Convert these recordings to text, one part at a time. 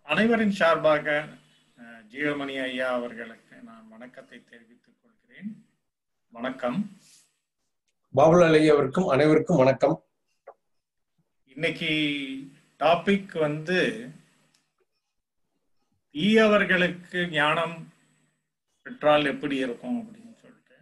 அனைவரின் சார்பாக அஹ், ஜீவமணி ஐயா அவர்களுக்கு நான் வணக்கத்தை தெரிவித்துக் கொள்கிறேன் வணக்கம் பாபுலால் ஐயா அவருக்கும் அனைவருக்கும் வணக்கம் இன்னைக்கு டாபிக் வந்து தீயவர்களுக்கு ஞானம் பெற்றால் எப்படி இருக்கும் அப்படின்னு சொல்லிட்டு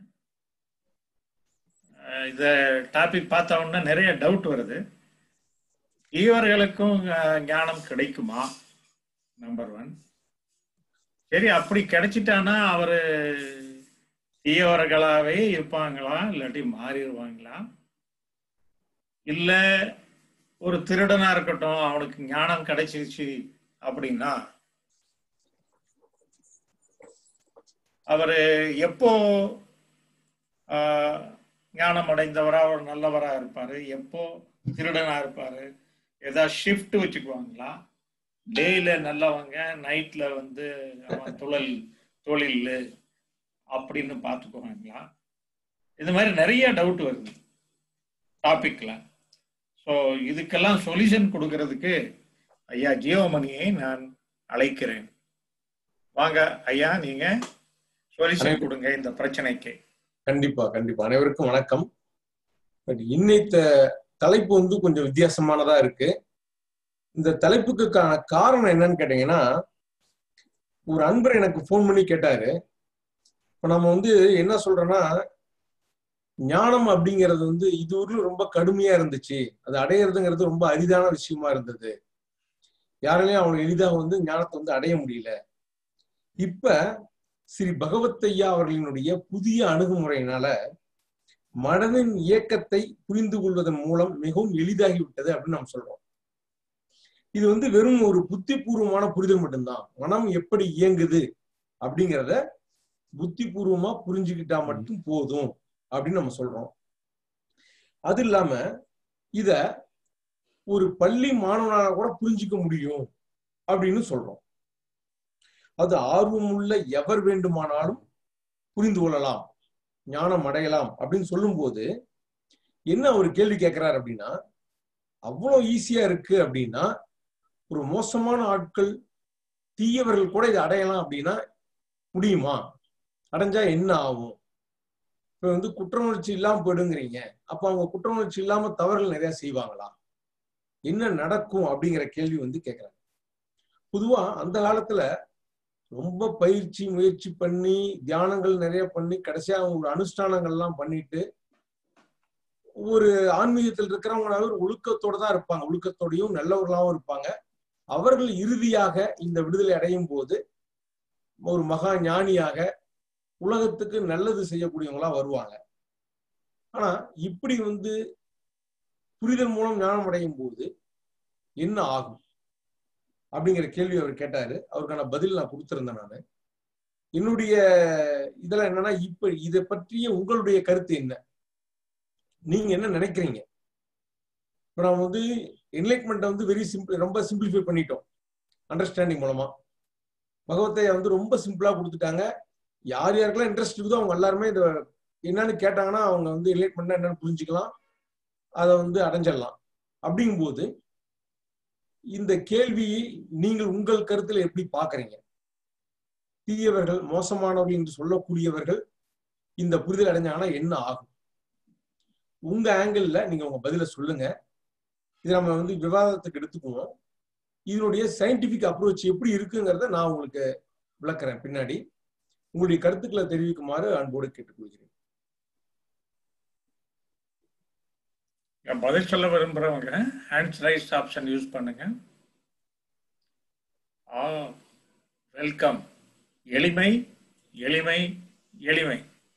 அஹ், இத டாபிக் பார்த்த உடனே நிறைய டவுட் வருது தீயவர்களுக்கும் அஹ், ஞானம் கிடைக்குமா நம்பர் ஒன் சரி அப்படி கிடைச்சிட்டானா அவரு தீயவர்களாவே இருப்பாங்களா இல்லாட்டி மாறிடுவாங்களா இல்ல ஒரு திருடனா இருக்கட்டும் அவனுக்கு ஞானம் கிடைச்சிருச்சு அப்படின்னா அவரு எப்போ ஆஹ், ஞானம் அடைந்தவரா ஒரு நல்லவரா இருப்பாரு எப்போ திருடனா இருப்பாரு ஏதாவது ஷிஃப்ட் வச்சுக்குவாங்களா டேல நல்லவங்க நைட்ல வந்து அவன் தொழில் தொழில் அப்படின்னு பார்த்துக்குவாங்களா இது மாதிரி நிறைய டவுட் வருது டாபிக்ல ஸோ இதுக்கெல்லாம் சொல்யூஷன் கொடுக்கறதுக்கு ஐயா ஜீவமணியை நான் அழைக்கிறேன் வாங்க ஐயா நீங்க சொல்யூஷன் கொடுங்க இந்த பிரச்சனைக்கு கண்டிப்பா கண்டிப்பா அனைவருக்கும் வணக்கம் பட் இன்னைத்த தலைப்பு வந்து கொஞ்சம் வித்தியாசமானதா இருக்கு இந்த தலைப்புக்கான காரணம் என்னன்னு கேட்டீங்கன்னா ஒரு அன்பர் எனக்கு ஃபோன் பண்ணி கேட்டாரு இப்ப நம்ம வந்து என்ன சொல்றோம்னா ஞானம் அப்படிங்கிறது வந்து இது ஊர்ல ரொம்ப கடுமையா இருந்துச்சு அது அடையிறதுங்கிறது ரொம்ப அரிதான விஷயமா இருந்தது யாராலையும் அவங்க எளிதாக வந்து ஞானத்தை வந்து அடைய முடியல இப்ப ஸ்ரீ பகவத் ஐயா அவர்களினுடைய புதிய அணுகுமுறையினால மனதின் இயக்கத்தை புரிந்து கொள்வதன் மூலம் மிகவும் எளிதாகிவிட்டது அப்படின்னு நம்ம சொல்றோம் இது வந்து வெறும் ஒரு புத்திபூர்வமான புரிதல் மட்டும்தான் மனம் எப்படி இயங்குது அப்படிங்கிறத புத்திபூர்வமா புரிஞ்சுக்கிட்டா மட்டும் போதும் அப்படின்னு நம்ம சொல்றோம் அது இல்லாம இத ஒரு பள்ளி மாணவனால கூட புரிஞ்சுக்க முடியும் அப்படின்னு சொல்றோம் அது ஆர்வமுள்ள எவர் வேண்டுமானாலும் புரிந்து கொள்ளலாம் ஞானம் அடையலாம் அப்படின்னு சொல்லும்போது என்ன ஒரு கேள்வி கேட்கிறார் அப்படின்னா அவ்வளவு ஈஸியா இருக்கு அப்படின்னா ஒரு மோசமான ஆட்கள் தீயவர்கள் கூட இதை அடையலாம் அப்படின்னா முடியுமா அடைஞ்சா என்ன ஆகும் இப்ப வந்து குற்ற உணர்ச்சி இல்லாம போயிடுங்கிறீங்க அப்ப அவங்க குற்ற உணர்ச்சி இல்லாம தவறுகள் நிறைய செய்வாங்களா என்ன நடக்கும் அப்படிங்கிற கேள்வி வந்து கேட்கிறாங்க பொதுவா அந்த காலத்துல ரொம்ப பயிற்சி முயற்சி பண்ணி தியானங்கள் நிறைய பண்ணி கடைசியா அவங்க அனுஷ்டானங்கள் எல்லாம் பண்ணிட்டு ஒரு ஆன்மீகத்தில் இருக்கிறவங்க ஒரு ஒழுக்கத்தோட தான் இருப்பாங்க ஒழுக்கத்தோடையும் நல்லவர்களாகவும் இருப்பாங்க அவர்கள் இறுதியாக இந்த விடுதலை அடையும் போது ஒரு மகா ஞானியாக உலகத்துக்கு நல்லது செய்யக்கூடியவங்களா வருவாங்க ஆனா இப்படி வந்து புரிதல் மூலம் ஞானம் அடையும் போது என்ன ஆகும் அப்படிங்கிற கேள்வி அவர் கேட்டாரு அவருக்கான பதில் நான் கொடுத்திருந்தேன் நான் என்னுடைய இதெல்லாம் என்னன்னா இப்ப இதை பற்றிய உங்களுடைய கருத்து என்ன நீங்க என்ன நினைக்கிறீங்க இப்ப நம்ம வந்து என்லைட்மெண்ட்டை வந்து வெரி சிம்பிள் ரொம்ப சிம்பிளிஃபை பண்ணிட்டோம் அண்டர்ஸ்டாண்டிங் மூலமா பகவத்தையா வந்து ரொம்ப சிம்பிளா கொடுத்துட்டாங்க யார் யாருக்கெல்லாம் இன்ட்ரெஸ்ட் இருக்குதோ அவங்க எல்லாருமே இதை என்னன்னு கேட்டாங்கன்னா அவங்க வந்து என்லைட்மெண்ட்னா என்னன்னு புரிஞ்சுக்கலாம் அதை வந்து அடைஞ்சிடலாம் அப்படிங்கும்போது இந்த கேள்வியை நீங்கள் உங்கள் கருத்துல எப்படி பாக்குறீங்க தீயவர்கள் மோசமானவர்கள் என்று சொல்லக்கூடியவர்கள் இந்த புரிதல் அடைஞ்சாங்கன்னா என்ன ஆகும் உங்க ஆங்கிள் நீங்க உங்க பதில சொல்லுங்க இது நம்ம வந்து விவாதத்துக்கு எடுத்துக்குவோம் இதனுடைய சயின்டிபிக் அப்ரோச் எப்படி இருக்குங்கிறத நான் உங்களுக்கு விளக்குறேன் பின்னாடி உங்களுடைய கருத்துக்களை தெரிவிக்குமாறு அன்போடு கேட்டுக்கொள்கிறேன் பதில் சொல்ல விரும்புறவங்க ஹேண்ட்ஸ் ரைஸ் ஆப்ஷன் யூஸ் பண்ணுங்க ஆ வெல்கம் எளிமை எளிமை எளிமை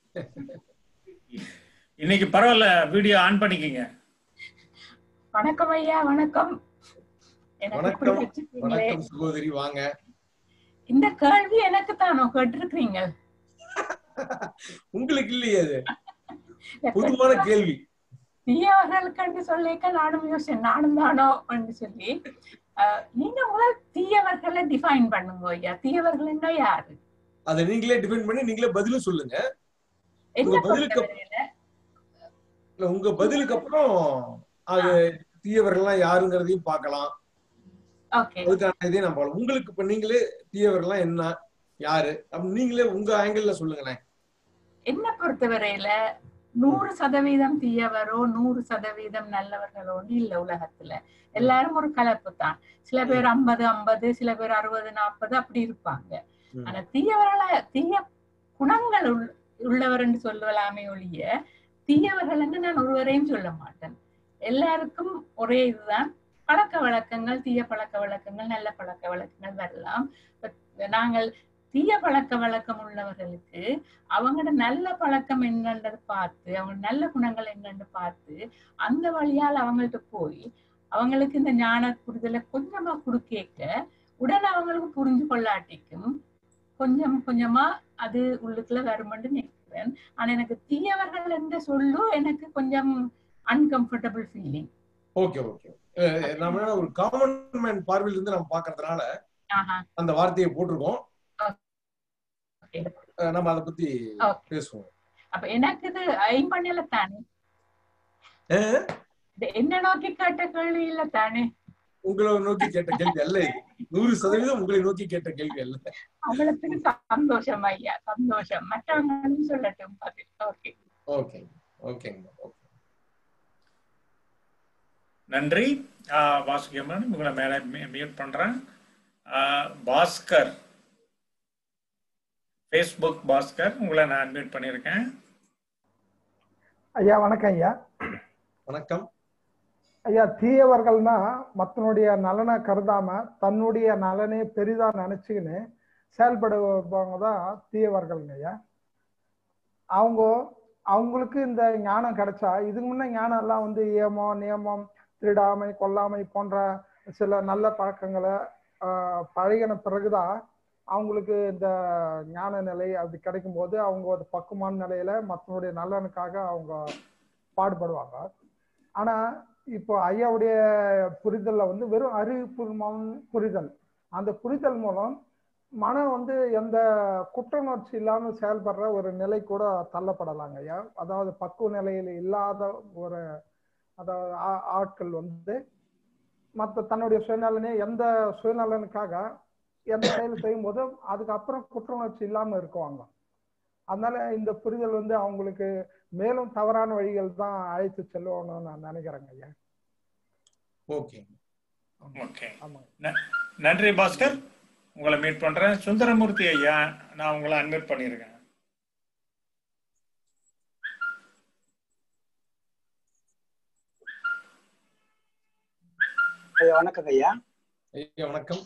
இன்னைக்கு பரவாயில்ல வீடியோ ஆன் பண்ணிக்கிங்க வணக்கம் ஐயா வணக்கம் எனக்கு இப்படி வணக்கம் வச்சிருக்கீங்களே. வணக்கம் சகோதரி வாங்க இந்த கேள்வி எனக்கு தானோ கேட்டிருக்கீங்க உங்களுக்கு இல்லையே அது பொதுவான கேள்வி தீயவர்களுக்கு சொல்லிக்க நானும் யோசிச்சேன் நானும் தானோ சொல்லி அஹ், நீங்க முதல் தீயவர்களை டிஃபைன் பண்ணுங்க ஐயா தீயவர்கள்னா யாரு அதை நீங்களே டிபெண்ட் பண்ணி நீங்களே பதிலும் சொல்லுங்க என்ன உங்க பதிலுக்கு பொறுத்தவரையில இல்ல உங்க பதிலுக்கு அப்புறம் அது தீயவர்கள்லாம் யாருங்கிறதையும் பார்க்கலாம் ஓகே அதுக்கான இதையும் நம்ம பார்க்கலாம். உங்களுக்கு இப்ப நீங்களே தீயவர்கள்லாம் என்ன யாரு அப்ப நீங்களே உங்க ஆங்கிள் சொல்லுங்களேன் என்ன பொறுத்தவரையில நூறு சதவீதம் தீயவரோ நூறு சதவீதம் நல்லவர்களோன்னு இல்ல உலகத்துல எல்லாரும் ஒரு கலப்பு தான் சில பேர் ஐம்பது ஐம்பது சில பேர் அறுபது நாற்பது அப்படி இருப்பாங்க ம். ஆனா தீயவர்களை தீய குணங்கள் உள்- உள்ளவர் என்று சொல்லலாமே ஒழிய தீயவர்கள் என்று நான் ஒருவரையும் சொல்ல மாட்டேன் எல்லாருக்கும் ஒரே இதுதான் பழக்க வழக்கங்கள் தீய பழக்க வழக்கங்கள் நல்ல பழக்க வழக்கங்கள் வரலாம் But நாங்கள் தீய பழக்க வழக்கம் உள்ளவர்களுக்கு அவங்களோட நல்ல பழக்கம் என்னன்றதை பார்த்து அவங்க நல்ல குணங்கள் என்னன்னு பார்த்து அந்த வழியால் அவங்கள்ட்ட போய் அவங்களுக்கு இந்த ஞான புரிதலை கொஞ்சமா குடுக்கேக்க உடனே அவங்களுக்கு புரிஞ்சு கொள்ளாட்டிக்கும் கொஞ்சம் கொஞ்சமா அது உள்ளுக்குள்ள வருமென்று நினைக்கிறேன் ஆனா எனக்கு தீயவர்கள் என்ற சொல்லு எனக்கு கொஞ்சம் அன்கம்ஃபர்டபுள் ஃபீலிங் ஓகே ஓகே நம்ம என்ன ஒரு காமன் மேன் பார்வையில இருந்து நம்ம பாக்குறதுனால ஆஹா அந்த வார்த்தையை போட்டிருக்கோம் ஓகே அஹ் நம்ம அதை பத்தி Okay. பேசுவோம் அப்ப எனக்கு இது ஐம்பண்ணில தானே அஹ் இது என்ன நோக்கி கேட்ட கேள்வி இல்ல தானே உங்களை நோக்கி கேட்ட கேள்வி அல்ல இது நூறு சதவீதம் உங்களை நோக்கி கேட்ட கேள்வி அல்ல அவங்களுக்கு சந்தோஷம் ஐயா சந்தோஷம் மற்றவங்களும் சொல்லட்டும் பதில் ஓகே ஓகே ஓகேங்க ஓகே நன்றி ஆஹ் வாசுகியம்மன் உங்களை மேல மியூட் பண்றேன் ஆஹ் பாஸ்கர் ஃபேஸ்புக் பாஸ்கர் உங்களை நான் மியூட் பண்ணியிருக்கேன் ஐயா வணக்கம் ஐயா வணக்கம் ஐயா தீயவர்கள்னா மத்தனுடைய நலனை கருதாம தன்னுடைய நலனே பெரிதா நினைச்சுக்கின்னு செயல்படுபவங்க தான் தீயவர்கள்ங்க ஐயா அவங்க அவங்களுக்கு இந்த ஞானம் கிடைச்சா இதுக்கு முன்ன ஞானம் எல்லாம் வந்து ஏமம் நியமம் திருடாமை கொல்லாமை போன்ற சில நல்ல பழக்கங்களை ஆஹ், பழகின பிறகுதான் அவங்களுக்கு இந்த ஞான நிலை அது கிடைக்கும் போது அவங்க ஒரு பக்குவமான நிலையில மற்றவங்களுடைய நலனுக்காக அவங்க பாடுபடுவாங்க ஆனா இப்போ ஐயாவுடைய புரிதல்ல வந்து வெறும் அறிவுபூர்வமான புரிதல் அந்த புரிதல் மூலம் மனம் வந்து எந்த குற்றுணர்ச்சி இல்லாம செயல்படுற ஒரு நிலை கூட தள்ளப்படலாங்க ஐயா அதாவது பக்குவ நிலையில் இல்லாத ஒரு அதாவது ஆ- ஆட்கள் வந்து மற்ற தன்னுடைய சுயநலனே எந்த சுயநலனுக்காக எந்த செயல் செய்யும் போது அதுக்கப்புறம் குற்றுணர்ச்சி இல்லாம இருக்குவாங்க அதனால இந்த புரிதல் வந்து அவங்களுக்கு மேலும் தவறான வழிகள் தான் அழைத்து செல்லுவோம்னு நான் நினைக்கிறேங்க ஐயா ஓகே ஓகே ஆமாங்க நன்றி பாஸ்கர் உங்களை மீட் பண்றேன் சுந்தரமூர்த்தி ஐயா நான் உங்களை அன்மியூட் பண்ணியிருக்கேன் ஐயா வணக்கம் ஐயா ஐயா வணக்கம்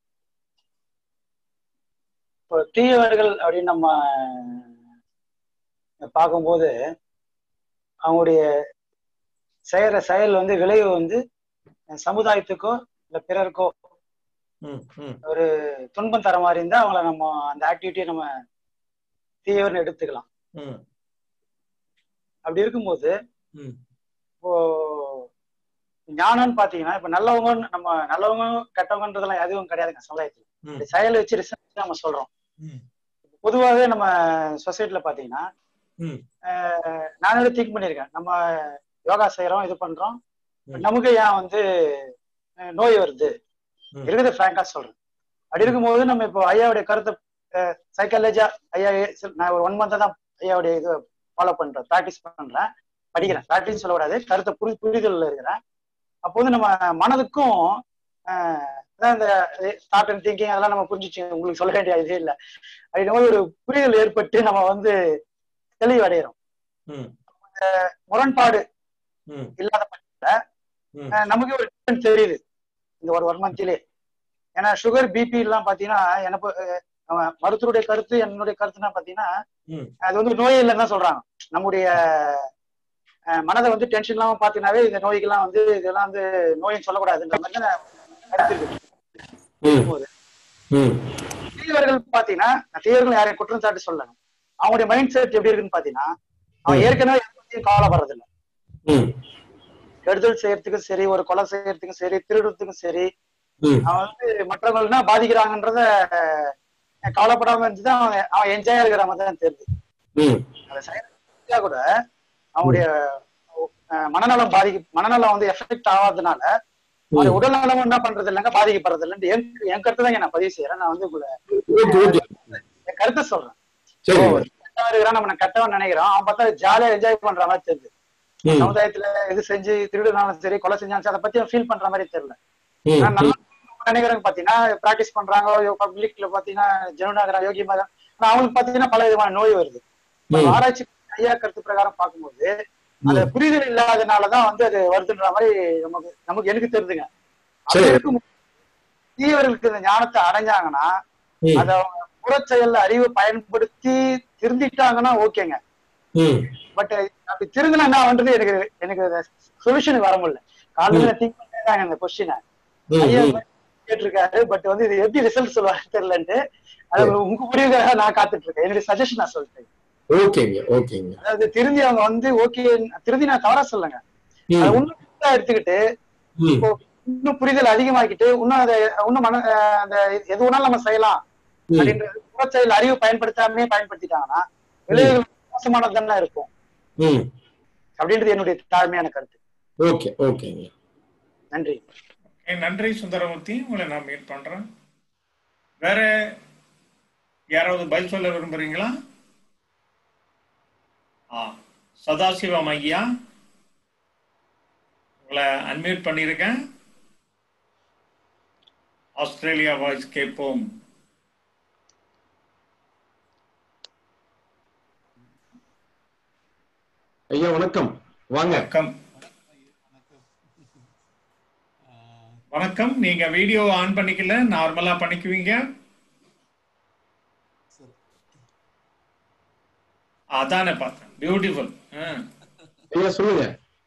இப்போ தீயவர்கள் அப்படின்னு நம்ம பார்க்கும்போது அவங்களுடைய செய்யற செயல் வந்து விளைவு வந்து சமுதாயத்துக்கோ இல்ல பிறருக்கோ ம் ம் ஒரு துன்பம் தர மாதிரி இருந்தா அவங்கள நம்ம அந்த ஆக்டிவிட்டியை நம்ம தீயவர்னு எடுத்துக்கலாம் ம் அப்படி இருக்கும்போது ம் இப்போ ஞானம்னு பாத்தீங்கன்னா இப்ப நல்லவங்க நம்ம நல்லவங்க கெட்டவங்கன்றதெல்லாம் எதுவும் கிடையாதுங்க சமுதாயத்துல ம். இந்த செயல் வச்சு ரிசர்ச் நம்ம சொல்றோம் ம் பொதுவாகவே நம்ம சொசைட்டில பாத்தீங்கன்னா ம். அஹ், நானே திங்க் பண்ணியிருக்கேன் நம்ம யோகா செய்யறோம் இது பண்றோம் ம். நமக்கு ஏன் வந்து அஹ், நோய் வருது ம். இருக்கிறத ஃப்ராங்கா சொல்றேன் அப்படி இருக்கும்போது நம்ம இப்போ ஐயாவுடைய கருத்தை சைக்காலஜியா ஐயா சில- நான் ஒரு ஒன் மந்த் தான் ஐயாவுடைய இது ஃபாலோ பண்றேன் ப்ராக்டிஸ் பண்றேன் படிக்கிறேன் ப்ராக்டிஸ் சொல்லக்கூடாது கருத்தை புரி புரிதல் இருக்கிறேன் அப்போ வந்து நம்ம மனதுக்கும் அஹ், அதான் இந்த தாட் அண்ட் திங்கிங் அதெல்லாம் நம்ம புரிஞ்சிச்சு உங்களுக்கு சொல்ல வேண்டிய இதே இல்லை அப்படின்னும் போது ஒரு புரிதல் ஏற்பட்டு நம்ம வந்து தெளிவடைகிறோம் ம் முரண்பாடு ம் இல்லாத பட்சத்துல ம். அஹ், நமக்கு ஒரு டிஃபரன்ஸ் தெரியுது இந்த ஒரு ஒன் மந்த்லயே ஏன்னா சுகர் பிபி எல்லாம் பாத்தீங்கன்னா எனக்கு அஹ், அவன் மருத்துவருடைய கருத்து என்னுடைய கருத்துனா பாத்தீங்கன்னா ம். அது வந்து நோய் இல்லைன்னு தான் சொல்றாங்க நம்முடைய அஹ், மனதை வந்து டென்ஷன் இல்லாம பாத்தீங்கன்னாவே இந்த நோய்க்கெல்லாம் வந்து இதெல்லாம் வந்து நோயின்னு சொல்லக்கூடாதுன்ற மாதிரி தான் கருத்து இருக்கு ம் தீயவர்கள் பாத்தீங்கன்னா நான் தீயவர்கள் யாரையும் குற்றம் சாட்டு சொல்லணும் அவங்களுடைய மைண்ட் செட் எப்படி இருக்குன்னு பாத்தீங்கன்னா அவன் ம். ஏற்கனவே எதை பத்தியும் கவலைப்படுறது இல்ல ம் கெடுதல் செய்யறதுக்கும் சரி ஒரு கொலை செய்யறதுக்கும் சரி திருடுறதுக்கும் சரி ம் அவன் வந்து மற்றவங்க என்ன பாதிக்கிறாங்கன்றத அஹ், கவலைப்படாம இருந்துதான் அவன் அவன் என்ஜாய் இருக்கிற மாதிரி தான் தெரியுது ம் அதை செய்யறதுக்கா கூட அவனுடைய அஹ், மனநலம் பாதிக்க மனநலம் வந்து எஃபெக்ட் ஆகாததுனால அது உடல் நலம் என்ன பண்றது இல்லைங்க பாதிக்கப்படுறது இல்லைன்னு என் என் கருத்து தான் நான் பதிவு செய்யறேன் நான் வந்து உங்களை ஓகே ஓகே என் கருத்தை சொல்றேன் சரி கெட்டவன் இருக்கிறான் நம்ம கெட்டவன் நினைக்கிறோம் அவன் பார்த்தா ஜாலியா என்ஜாய் பண்ற மாதிரி தெரியுது ம், சமுதாயத்துல எது செஞ்சு திருடுனாலும் சரி கொலை செஞ்சாலும் சரி அதை பத்தி ஃபீல் பண்ற மாதிரி தெரியல ம், ஆனா நல்லா நினைக்கிறவங்க பாத்தீங்கன்னா பிராக்டிஸ் பண்றாங்க பப்ளிக்ல பாத்தீங்கன்னா ஜெனுனாகிற யோகியமா தான் ஆனா அவங்களுக்கு பாத்தீங்கன்னா பல விதமான நோய் வருது இப்ப ம். ஆராய்ச்சி ஐயா கருத்து பிரகாரம் பார்க்கும்போது அந்த புரிதல் இல்லாதனாலதான் வந்து அது வருதுன்ற மாதிரி நமக்கு நமக்கு எனக்கு தெரியுதுங்க சரி. அப்படி இருக்கும் தீவிரர்களுக்கு இந்த ஞானத்தை அடைஞ்சாங்கன்னா ம், அத அவங்க புறச்செயல்ல அறிவை பயன்படுத்தி திருந்திட்டாங்கன்னா ஓகேங்க ம், பட் அப்படி திருந்தினா என்ன பண்றது எனக்கு எனக்கு சொல்யூஷன் வர முடியல காலையில திங்க் பண்ணிட்டாங்க இந்த கொஸ்டினை ம், ஐயா ம். கேட்டிருக்காரு பட் வந்து இது எப்படி ரிசல்ட் சொல்லுவாரு தெரியலன்ட்டு அது உங்க முடிவுக்காக நான் காத்துட்டு இருக்கேன் என்னுடைய சஜஷன் நான் சொல்லிட்டேன் ஓகேங்க ஓகேங்க அதாவது திருந்தி அவங்க வந்து ஓகே திருந்தி நான் தவறா சொல்லுங்க ம், அதை இன்னும் எடுத்துக்கிட்டு ம், இப்போ இன்னும் புரிதல் அதிகமாக்கிட்டு இன்னும் அதை இன்னும் மன அஹ் அந்த எது வேணாலும் நம்ம செய்யலாம் ம். அப்படின்றது புறச்செயல் அறிவு பயன்படுத்தாமே பயன்படுத்திட்டாங்கன்னா விளைவுகள் மோசமானது தானே இருக்கும் ம். அப்படின்றது என்னுடைய தாழ்மையான கருத்து ஓகே ஓகேங்க நன்றி Okay, நன்றி சுந்தரமூர்த்தி உங்களை நான் மீட் பண்றேன் வேற யாராவது பதில் சொல்ல விரும்புறீங்களா ஆ சதாசிவம் ஐயா உங்களை அன்மியூட் பண்ணியிருக்கேன் ஆஸ்திரேலியா வாய்ஸ் கேட்போம் ஐயா வணக்கம் வாங்க வணக்கம் வணக்கம் நீங்க வீடியோ ஆன் பண்ணிக்கல நார்மலா பண்ணிக்குவீங்க அதானே பார்த்தேன் பியூட்டிஃபுல் ஐயா சொல்லுங்க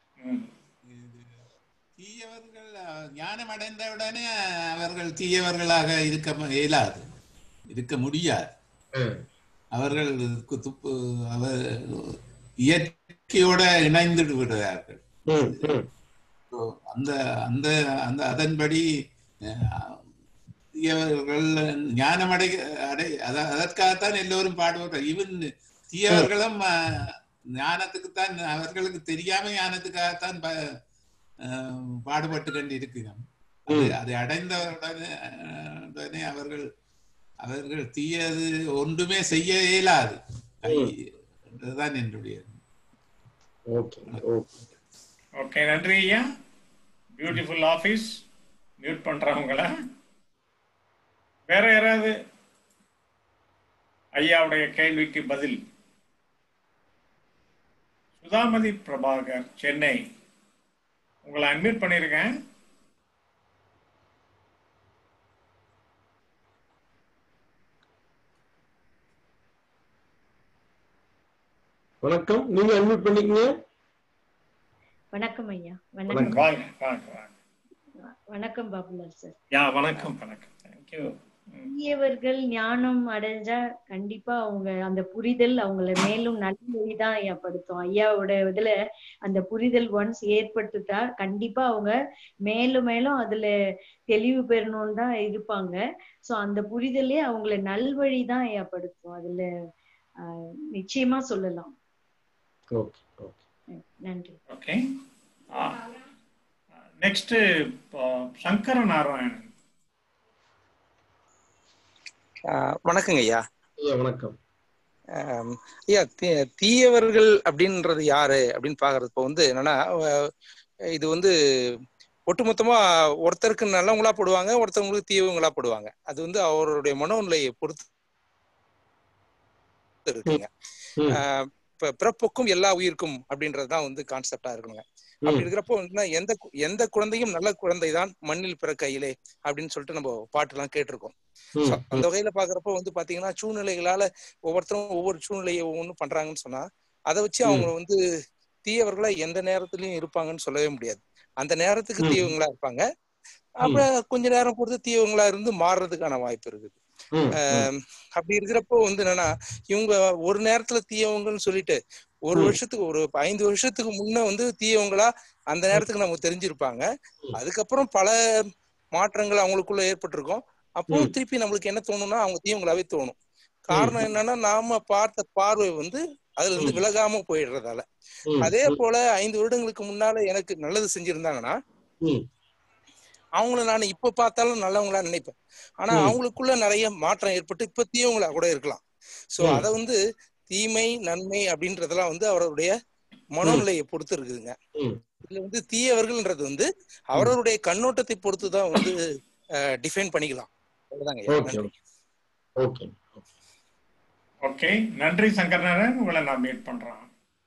தீயவர்கள் அஹ், ஞானம் அடைந்தவுடனே அவர்கள் தீயவர்களாக இருக்க ம- இயலாது இருக்க முடியாது ம், அவர்கள் கு- துப்பு அவர் இயற்கையோட இணைந்து விடுகிறார்கள் ம், ம், So, அந்த அந்த அந்த அதன்படி அஹ், தீயவர்கள் ஞானம் அடை அடை அத- அதற்காகத்தான் எல்லோரும் பாடுவார்கள் ஈவன் தீயவர்களும் அஹ், ஞானத்துக்குத்தான் அவர்களுக்கு தெரியாம ஞானத்துக்காகத்தான் ப- அஹ், பாடுபட்டு கொண்டு இருக்கிறோம் அது ம். அதை அடைந்த உடனே அஹ், உடனே அவர்கள் அவர்கள் தீயது ஒன்றுமே செய்ய இயலாது அதுதான் என்னுடைய ஓகே ஓகே ஓகே நன்றி ஐயா பியூட்டிஃபுல் ஆஃபீஸ் மியூட் பண்றவங்கள வேற யாராவது ஐயாவுடைய கேள்விக்கு பதில் சுதாமதி பிரபாகர் சென்னை உங்களை அன்மியூட் பண்ணியிருக்கேன் வணக்கம் நீங்க அட்மிட் பண்ணிக்கங்க வணக்கம் ஐயா வணக்கம். வணக்கம் வாங்க வாங்க வாங்க வணக்கம் பாபுலால் சார் யா வணக்கம் வணக்கம் தேங்க்யூ தீயவர்கள் ஞானம் அடைஞ்சா கண்டிப்பா அவங்க அந்த புரிதல் அவங்கள மேலும் நல்ல வழிதான் ஐயா படுத்தும் ஐயாவோட இதுல அந்த புரிதல் ஒன்ஸ் ஏற்பட்டுட்டா கண்டிப்பா அவங்க மேலும் மேலும் அதுல தெளிவு பெறணும்னு தான் இருப்பாங்க சோ அந்த புரிதலே அவங்கள நல்வழி தான் ஐயா படுத்தும் அதுல ஆஹ், நிச்சயமா சொல்லலாம் ஓகே ஓகே நன்றி ஓகே நெக்ஸ்ட் சங்கர நாராயணன் ஆஹ் வணக்கங்க ஐயா ஐயா வணக்கம் ஆம், ஐயா தீ- தீயவர்கள் அப்படின்றது யாரு அப்படின்னு பாக்குறது இப்போ வந்து என்னன்னா அஹ், இது வந்து ஒட்டுமொத்தமா ஒருத்தருக்கு நல்லவங்களா போடுவாங்க ஒருத்தவங்களுக்கு தீயவங்களா போடுவாங்க அது வந்து அவருடைய மனோநிலையை பொறுத்து இருக்குங்க ம். ஆஹ், இப்ப பிறப்புக்கும் எல்லா உயிருக்கும் அப்படின்றதுதான் வந்து கான்செப்டா இருக்கணுங்க அப்படி இருக்கிறப்போ வந்து எந்த கு- எந்த குழந்தையும் நல்ல குழந்தை தான் மண்ணில் பிறக்கையிலே அப்படின்னு சொல்லிட்டு நம்ம பாட்டு எல்லாம் கேட்டிருக்கோம் ம், So, அந்த வகையில பாக்குறப்போ வந்து பாத்தீங்கன்னா சூழ்நிலைகளால ஒவ்வொருத்தரும் ஒவ்வொரு சூழ்நிலையை ஒவ்வொன்றும் பண்றாங்கன்னு சொன்னா அதை வச்சு அவங்க வந்து தீயவர்களா எந்த நேரத்திலயும் இருப்பாங்கன்னு சொல்லவே முடியாது அந்த நேரத்துக்கு ம். தீயவங்களா இருப்பாங்க அப்புறம் கொஞ்ச நேரம் பொறுத்து தீயவங்களா இருந்து மாறுறதுக்கான வாய்ப்பு இருக்குது ம், ம், ஆஹ் அப்படி இருக்கிறப்போ வந்து என்னன்னா இவங்க ஒரு நேரத்துல தீயவங்கன்னு சொல்லிட்டு ஒரு ம். வருஷத்துக்கு ஒரு ஐந்து வருஷத்துக்கு முன்ன வந்து தீயவங்களா அந்த நேரத்துக்கு நமக்கு தெரிஞ்சிருப்பாங்க ம். அதுக்கப்புறம் பல மாற்றங்கள் அவங்களுக்குள்ள ஏற்பட்டிருக்கும் அப்போ ம். திருப்பி நம்மளுக்கு என்ன தோணும்னா அவங்க தீயவங்களாவே தோணும் காரணம் என்னன்னா நாம பார்த்த பார்வை வந்து அதுல இருந்து ம். விலகாம போயிடுறதால ம், அதே ம், போல ஐந்து வருடங்களுக்கு முன்னால எனக்கு நல்லது செஞ்சிருந்தாங்கன்னா ம். அவங்கள நான் இப்ப பார்த்தாலும் நல்லவங்களா நினைப்பேன் ஆனா ம். அவங்களுக்குள்ள நிறைய மாற்றம் ஏற்பட்டு இப்ப தீயவங்களா கூட இருக்கலாம் சோ ம். அத வந்து தீமை நன்மை அப்படின்றதெல்லாம் வந்து அவருடைய மனோநிலையை பொறுத்து இருக்குதுங்க ம். இதுல வந்து தீயவர்கள்ன்றது வந்து அவரவருடைய கண்ணோட்டத்தை பொறுத்து தான் வந்து டிஃபைன் பண்ணிக்கலாம் அவ்வளவுதாங்க ஐயா. ஓகே நன்றி. ஓகே ஓகே நன்றி சங்கரநாதன் உங்களை நான் மீட் பண்றேன்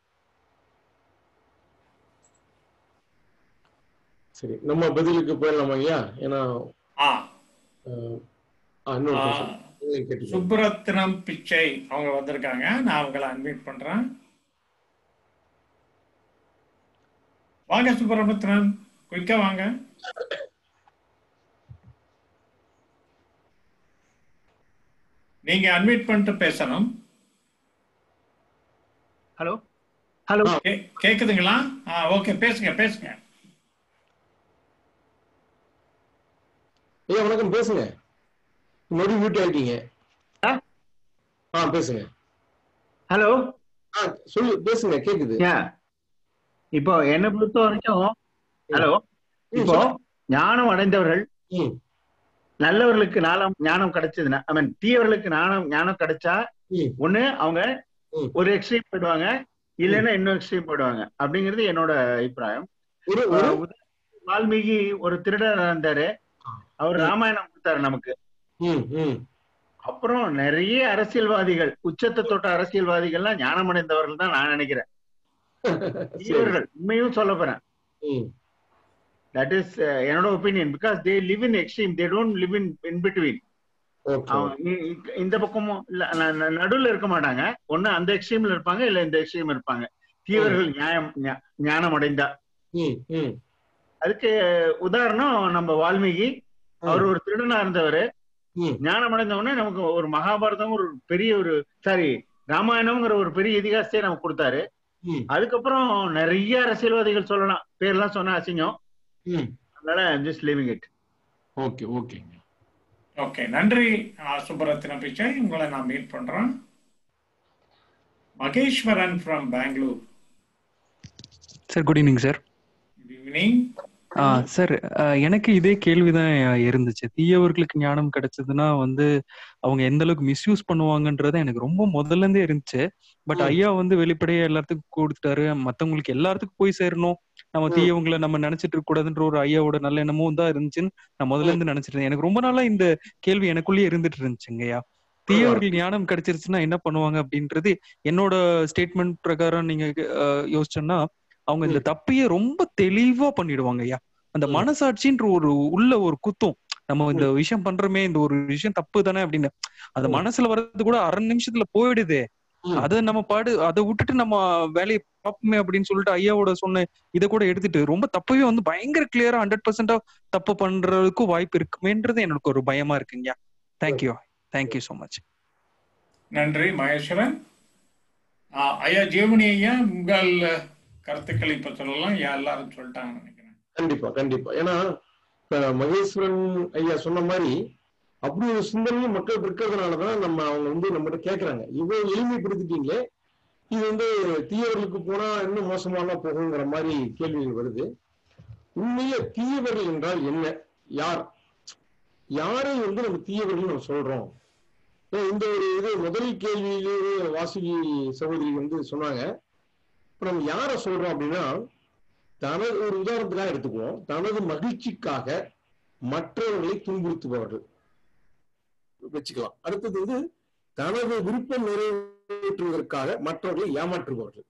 சரி நம்ம பதிலுக்கு போயிடலாமா ஐயா ஏன்னா ஆ அஹ், ஆ, இன்னொரு ஆ, question. நீங்களே கேட்டுக்கோங்க. சுப்புரத்னம் பிச்சை அவங்க வந்திருக்காங்க நான் அவங்கள அன்மீட் பண்றேன் வாங்க சுப்புரத்னம் குயிக்கா வாங்க நீங்க அன்மீட் பண்ணிட்டு பேசணும் ஹலோ ஹலோ கே- கேக்குதுங்களா ஆ ஓகே பேசுங்க பேசுங்க ஐயா வணக்கம் பேசுங்க மறுபடியும் மியூட் ஆயிட்டீங்க ஆ பேசுங்க ஹலோ ஆ சொல்லு பேசுங்க கேக்குது யா இப்போ என்னை பொறுத்த வரைக்கும் ஹலோ ம், இப்போ சொல்லுங்க. ஞானம் அடைந்தவர்கள் ம், நல்லவர்களுக்கு ஞானம் ஞானம் கிடைச்சதுன்னா ஐ மீன் தீயவர்களுக்கு ஞானம் ஞானம் கிடைச்சா ம், ஒண்ணு அவங்க ம். ஒரு எக்ஸ்ட்ரீம் போயிடுவாங்க இல்லைன்னா இன்னொரு எக்ஸ்ட்ரீம் போயிடுவாங்க அப்படிங்கிறது என்னோட அபிப்பிராயம் ஒரு ஒரு ஆஹ் உதா- வால்மீகி ஒரு திருடர் இருந்தாரு அவர் ம். ராமாயணம் கொடுத்தாரு நமக்கு ம், ம், அப்புறம் நிறைய அரசியல்வாதிகள் உச்சத்தை தொட்ட அரசியல்வாதிகள்லாம் ஞானம் அடைந்தவர்கள் தான் நான் நினைக்கிறேன் சரி. தீயவர்கள் உண்மையும் சொல்ல போறேன் ம், தட் இஸ் என்னோட opinion because they live in extreme they don't live in in between okay இந்த பக்கமும் இல்ல ந- ந- நடுவுல இருக்க மாட்டாங்க ஒண்ணு அந்த எக்ஸ்ட்ரீம்ல இருப்பாங்க இல்ல இந்த எக்ஸ்ட்ரீம் இருப்பாங்க தீவர்கள் நியாயம் ஞா- ஞானம் அடைந்தா ம், ம், அதுக்கு உதாரணம் நம்ம வால்மீகி அவர் ஒரு திருடனா இருந்தவர் ம். ஞானம் அடைந்த உடனே நமக்கு ஒரு மகாபாரதம் ஒரு பெரிய ஒரு சாரி ராமாயணம்ங்கிற ஒரு பெரிய இதிகாசத்தை நமக்கு கொடுத்தாரு ம், அதுக்கப்புறம் நிறைய அரசியல்வாதிகள் சொல்லலாம் பேர்லாம் சொன்னா அசிங்கம் ம். அதனால ஜஸ்ட் லிவிங் இட் ஓகே ஓகேங்க ஓகே நன்றி ஆ, சுப்புரத்னம் பிச்சை உங்களை நான் மீட் பண்றேன் Maheswaran from Bangalore sir good evening sir good evening ஆ சார் எனக்கு இதே கேள்விதான் இருந்துச்சு தீயவர்களுக்கு ஞானம் கிடைச்சதுன்னா வந்து அவங்க எந்த அளவுக்கு மிஸ்யூஸ் பண்ணுவாங்கன்றது எனக்கு ரொம்ப முதல்ல இருந்தே இருந்துச்சு பட் ம். ஐயா வந்து வெளிப்படையா எல்லாத்துக்கும் கொடுத்துட்டாரு மத்தவங்களுக்கு எல்லாத்துக்கும் போய் சேரணும் நம்ம ம். தீயவங்களை நம்ம நினைச்சிட்டு இருக்க கூடாதுன்ற ஒரு ஐயாவோட நல்ல எண்ணமும் தான் இருந்துச்சுன்னு நான் முதல்ல இருந்து நினைச்சிட்டு இருந்தேன் எனக்கு ரொம்ப நாளா இந்த கேள்வி எனக்குள்ளேயே இருந்துட்டு இருந்துச்சுங்க ஐயா தீயவர்கள் ஞானம் கிடைச்சிருச்சுன்னா என்ன பண்ணுவாங்க அப்படின்றது என்னோட ஸ்டேட்மெண்ட் பிரகாரம் நீங்க அஹ், யோசிச்சோன்னா அவங்க இந்த தப்பையே ரொம்ப தெளிவா பண்ணிடுவாங்க ஐயா அந்த ம். மனசாட்சின்ற ஒரு உள்ள ஒரு குத்தும் நம்ம இந்த விஷயம் பண்றோமே இந்த ஒரு விஷயம் தப்பு தானே அப்படின்னு அந்த ம். மனசுல வர்றது கூட அரை நிமிஷத்துல போயிடுதே ம். அத நம்ம பாடு அதை விட்டுட்டு நம்ம வேலையை பார்ப்போமே அப்படின்னு சொல்லிட்டு ஐயாவோட சொன்ன இதை கூட எடுத்துட்டு ரொம்ப தப்பவே வந்து பயங்கர கிளியரா ஹண்ட்ரட் பர்சன்டா தப்பு பண்றதுக்கும் வாய்ப்பு இருக்குமேன்றது எனக்கு ஒரு பயமா இருக்குங்க தேங்க்யூ தேங்க்யூ ஸோ மச் நன்றி மகேஸ்வரன் ஆ, ஐயா ஜீவனி ஐயா உங்கள் கருத்துக்களை இப்ப சொல்லலாம் யா- எல்லாரும் சொல்லிட்டாங்கன்னு நினைக்கிறேன் கண்டிப்பா கண்டிப்பா ஏன்னா இப்ப மகேஸ்வரன் ஐயா சொன்ன மாதிரி அப்படி ஒரு சிந்தனையும் மக்கள் இருக்கிறதுனாலதான் நம்ம அவங்க வந்து நம்மகிட்ட கேக்குறாங்க இவ்வளவு எளிமைப்படுத்திட்டீங்களே இது வந்து தீயவர்களுக்கு போனா இன்னும் மோசமான போகுங்கிற மாதிரி கேள்விகள் வருது உண்மையில தீயவர்கள் என்றால் என்ன யார் யாரை வந்து நம்ம தீயவர்கள் நம்ம சொல்றோம் ஏன் இந்த ஒரு இது முதல் கேள்வியிலேயே வாசுகி சகோதரி வந்து சொன்னாங்க இப்ப நம்ம யாரை சொல்றோம் அப்படின்னா தனது ஒரு உதாரணத்துக்காக எடுத்துக்குவோம் தனது மகிழ்ச்சிக்காக மற்றவர்களை துன்புறுத்துபவர்கள் வச்சுக்கலாம் அடுத்தது வந்து தனது விருப்பம் நிறைவேற்றுவதற்காக மற்றவர்களை ஏமாற்றுபவர்கள்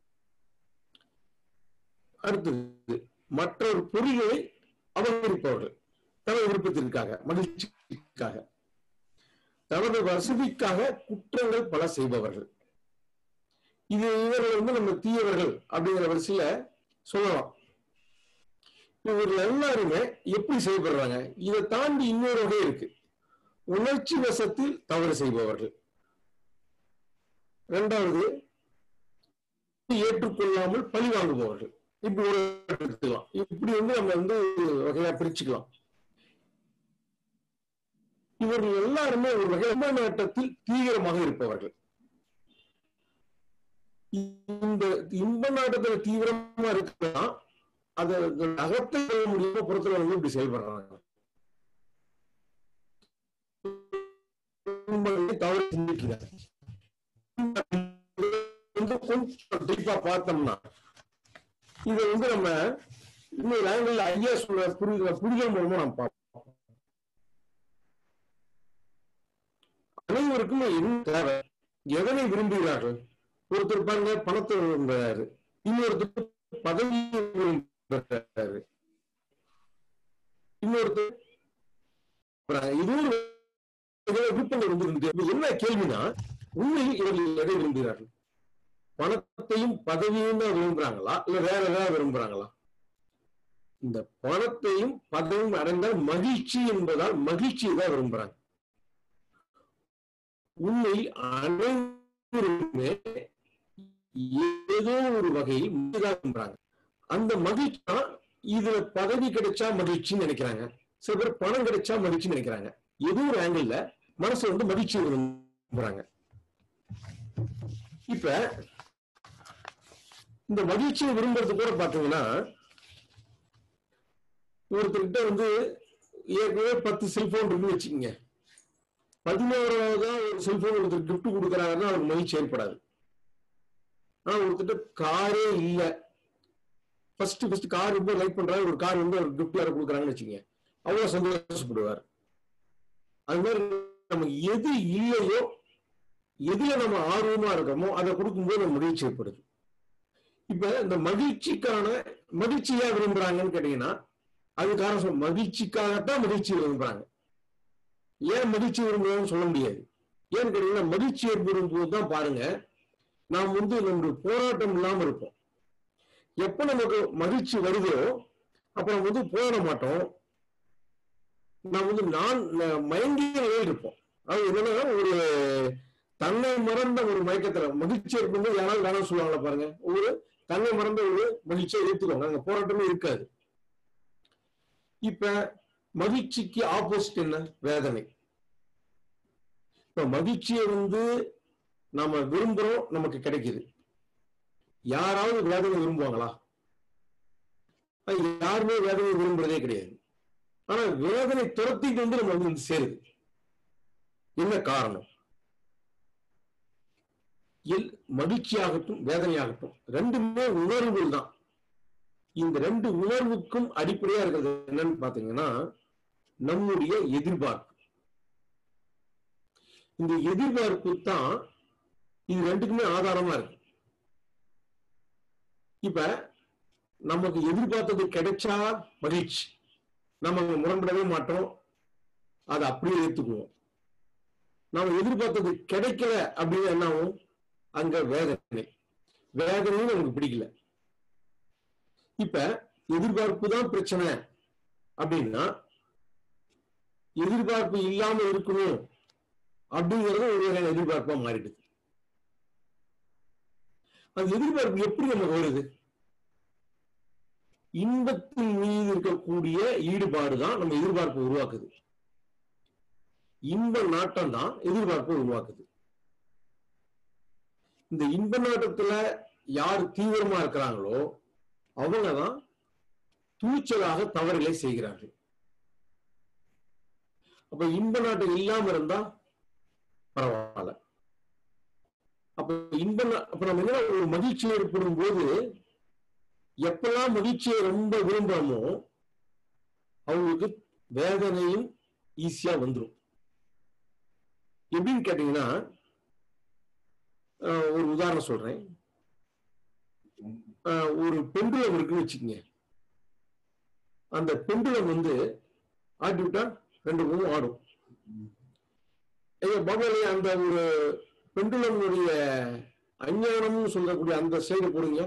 அடுத்தது மற்றொரு பொறிகளை அபகரிப்பவர்கள் தனது விருப்பத்திற்காக மகிழ்ச்சிக்காக தனது வசதிக்காக குற்றங்கள் பல செய்பவர்கள் இது இவர்கள் வந்து நம்ம தீயவர்கள் அப்படிங்கிற வரிசையில சொல்லலாம் இவர்கள் எல்லாருமே எப்படி செய்யப்படுறாங்க இதை தாண்டி இன்னொரு வகை இருக்கு உணர்ச்சி வசத்தில் தவறு செய்பவர்கள் இரண்டாவது ஏற்றுக்கொள்ளாமல் பழி வாங்குபவர்கள் இப்படி ஒரு எடுத்துக்கலாம் இப்படி வந்து நம்ம வந்து வகையா பிரிச்சுக்கலாம் இவர்கள் எல்லாருமே ஒரு வகை இன்ப நாட்டத்தில் தீவிரமாக இருப்பவர்கள் இந்த இன்ப நாட்டத்தில் தீவிரமா இருக்கலாம் அதை அகத்தை கொள்ள முடியாம புறத்துல வந்து இப்படி செயல்படுறாங்க துன்பங்களை தவறு சிந்திக்கிறார் வந்து கொஞ்சம் டீப்பா பார்த்தோம்னா இதை வந்து நம்ம இன்னொரு ஆங்கிள் ஐயா சொல்ற புரிதல் புரிதல் மூலமா நம்ம பார்ப்போம் அனைவருக்கும் என்ன தேவை எதனை விரும்புகிறார்கள் ஒருத்தர் பாருங்க பணத்தை விரும்புகிறாரு இன்னொருத்தர் பதவியை விரும்புகிறாரு இன்னொருத்தர் இது ஒரு விருப்பங்கள் வந்து இருந்துட்டு இப்ப என்ன கேள்வினா உண்மையில் இவர்கள் எதை விரும்புகிறார்கள் பணத்தையும் பதவியும் தான் விரும்புறாங்களா இல்ல வேற ஏதாவது விரும்புறாங்களா இந்த பணத்தையும் பதவியும் அடைந்தால் மகிழ்ச்சி என்பதால் மகிழ்ச்சியை தான் விரும்புறாங்க உண்மையில் அனைவருமே ஏதோ ஒரு வகையில் மகிழ்ச்சிதான் விரும்புறாங்க அந்த மகிழ்ச்சி தான் இதுல பதவி கிடைச்சா மகிழ்ச்சின்னு நினைக்கிறாங்க சில பேர் பணம் கிடைச்சா மகிழ்ச்சின்னு நினைக்கிறாங்க ஏதோ ஒரு ஆங்கிள் மனசு வந்து மகிழ்ச்சி விரும்புறாங்க இப்ப இந்த மகிழ்ச்சியை விரும்புறது கூட பாத்தீங்கன்னா ஒருத்தர்கிட்ட வந்து ஏற்கனவே பத்து செல்போன் இருக்குன்னு வச்சுக்கோங்க பதினோராவதா ஒரு செல்போன் ஒருத்தர் கிஃப்ட் கொடுக்குறாருன்னா அவருக்கு மகிழ்ச்சி ஏற்படாது ஆனா ஒருத்தர் காரே இல்ல ஃபர்ஸ்ட் ஃபர்ஸ்ட் கார் ரொம்ப லைக் பண்றாரு ஒரு கார் வந்து அவர் கிஃப்ட் யாரும் கொடுக்குறாங்கன்னு வச்சுக்கோங்க அவ்வளவு சந்தோஷப்படுவார் அது மாதிரி நமக்கு எது இல்லையோ எதுல நம்ம ஆர்வமா இருக்கோமோ அதை கொடுக்கும்போது நம்ம மகிழ்ச்சி ஏற்படுது இப்ப இந்த மகிழ்ச்சிக்கான மகிழ்ச்சியா விரும்புறாங்கன்னு கேட்டீங்கன்னா அது காரணம் சொல்ல மகிழ்ச்சிக்காகத்தான் மகிழ்ச்சி விரும்புறாங்க ஏன் மகிழ்ச்சி விரும்புறாங்கன்னு சொல்ல முடியாது ஏன்னு கேட்டீங்கன்னா மகிழ்ச்சி ஏற்படும் போதுதான் பாருங்க நாம் வந்து நம்மளுடைய போராட்டம் இல்லாம இருப்போம் எப்ப நமக்கு மகிழ்ச்சி வருதோ அப்ப நம்ம வந்து போராட மாட்டோம் நாம் வந்து நான் மயங்கிய நிலையில் இருப்போம் அது என்னன்னா ஒரு தன்னை மறந்த ஒரு மயக்கத்துல மகிழ்ச்சி இருக்கும்போது யாராவது வேணாம் சொல்லுவாங்களா பாருங்க ஒரு தன்னை மறந்த ஒரு மகிழ்ச்சியை ஏற்றுக்கோங்க அங்க போராட்டமே இருக்காது இப்ப மகிழ்ச்சிக்கு ஆப்போசிட் என்ன வேதனை இப்ப மகிழ்ச்சியை வந்து நாம விரும்புறோம் நமக்கு கிடைக்குது யாராவது வேதனை விரும்புவாங்களா யாருமே வேதனை விரும்புறதே கிடையாது ஆனா வேதனை துரத்திட்டு வந்து நம்ம வந்து சேருது என்ன காரணம் எல் மகிழ்ச்சியாகட்டும் வேதனையாகட்டும் ரெண்டுமே உணர்வுகள் தான் இந்த ரெண்டு உணர்வுக்கும் அடிப்படையா இருக்கிறது என்னன்னு பாத்தீங்கன்னா நம்முடைய எதிர்பார்ப்பு இந்த எதிர்பார்ப்பு தான் இது ரெண்டுக்குமே ஆதாரமா இருக்கு இப்ப நமக்கு எதிர்பார்த்தது கிடைச்சா மகிழ்ச்சி நம்ம முரண்படவே மாட்டோம் அதை அப்படியே ஏத்துக்குவோம் நாம எதிர்பார்த்தது கிடைக்கல அப்படின்னு என்ன ஆகும் அங்க வேதனை வேதனையும் நமக்கு பிடிக்கல இப்ப எதிர்பார்ப்பு தான் பிரச்சனை அப்படின்னா எதிர்பார்ப்பு இல்லாம இருக்கணும் அப்படிங்கறது ஒரு வகையான எதிர்பார்ப்பா மாறிடுது அந்த எதிர்பார்ப்பு எப்படி நமக்கு வருது இன்பத்தின் மீது இருக்கக்கூடிய ஈடுபாடு தான் நம்ம எதிர்பார்ப்பை உருவாக்குது இன்ப நாட்டம் தான் எதிர்பார்ப்பை உருவாக்குது இந்த இன்ப நாட்டத்துல யார் தீவிரமா இருக்கிறாங்களோ அவங்கதான் துணிச்சலாக தவறுகளை செய்கிறார்கள் அப்ப இன்ப நாட்டம் இல்லாம இருந்தா பரவாயில்ல அப்ப இன்ப அப்ப நம்ம என்ன ஒரு மகிழ்ச்சி ஏற்படும் போது எப்பெல்லாம் மகிழ்ச்சியை ரொம்ப விரும்புறோமோ அவங்களுக்கு வேதனையும் ஈஸியா வந்துடும் எப்படின்னு கேட்டீங்கன்னா ஒரு உதாரணம் சொல்றேன் ஒரு பெண்டுலம் இருக்குன்னு வச்சுக்கோங்க அந்த பெண்டுலம் வந்து ஆட்டி விட்டா ரெண்டு மூணு ஆடும் ஐயா பாபாலே அந்த ஒரு பெண்டுலமுடைய அஞ்ஞானம்னு சொல்லக்கூடிய அந்த சைடு போடுங்க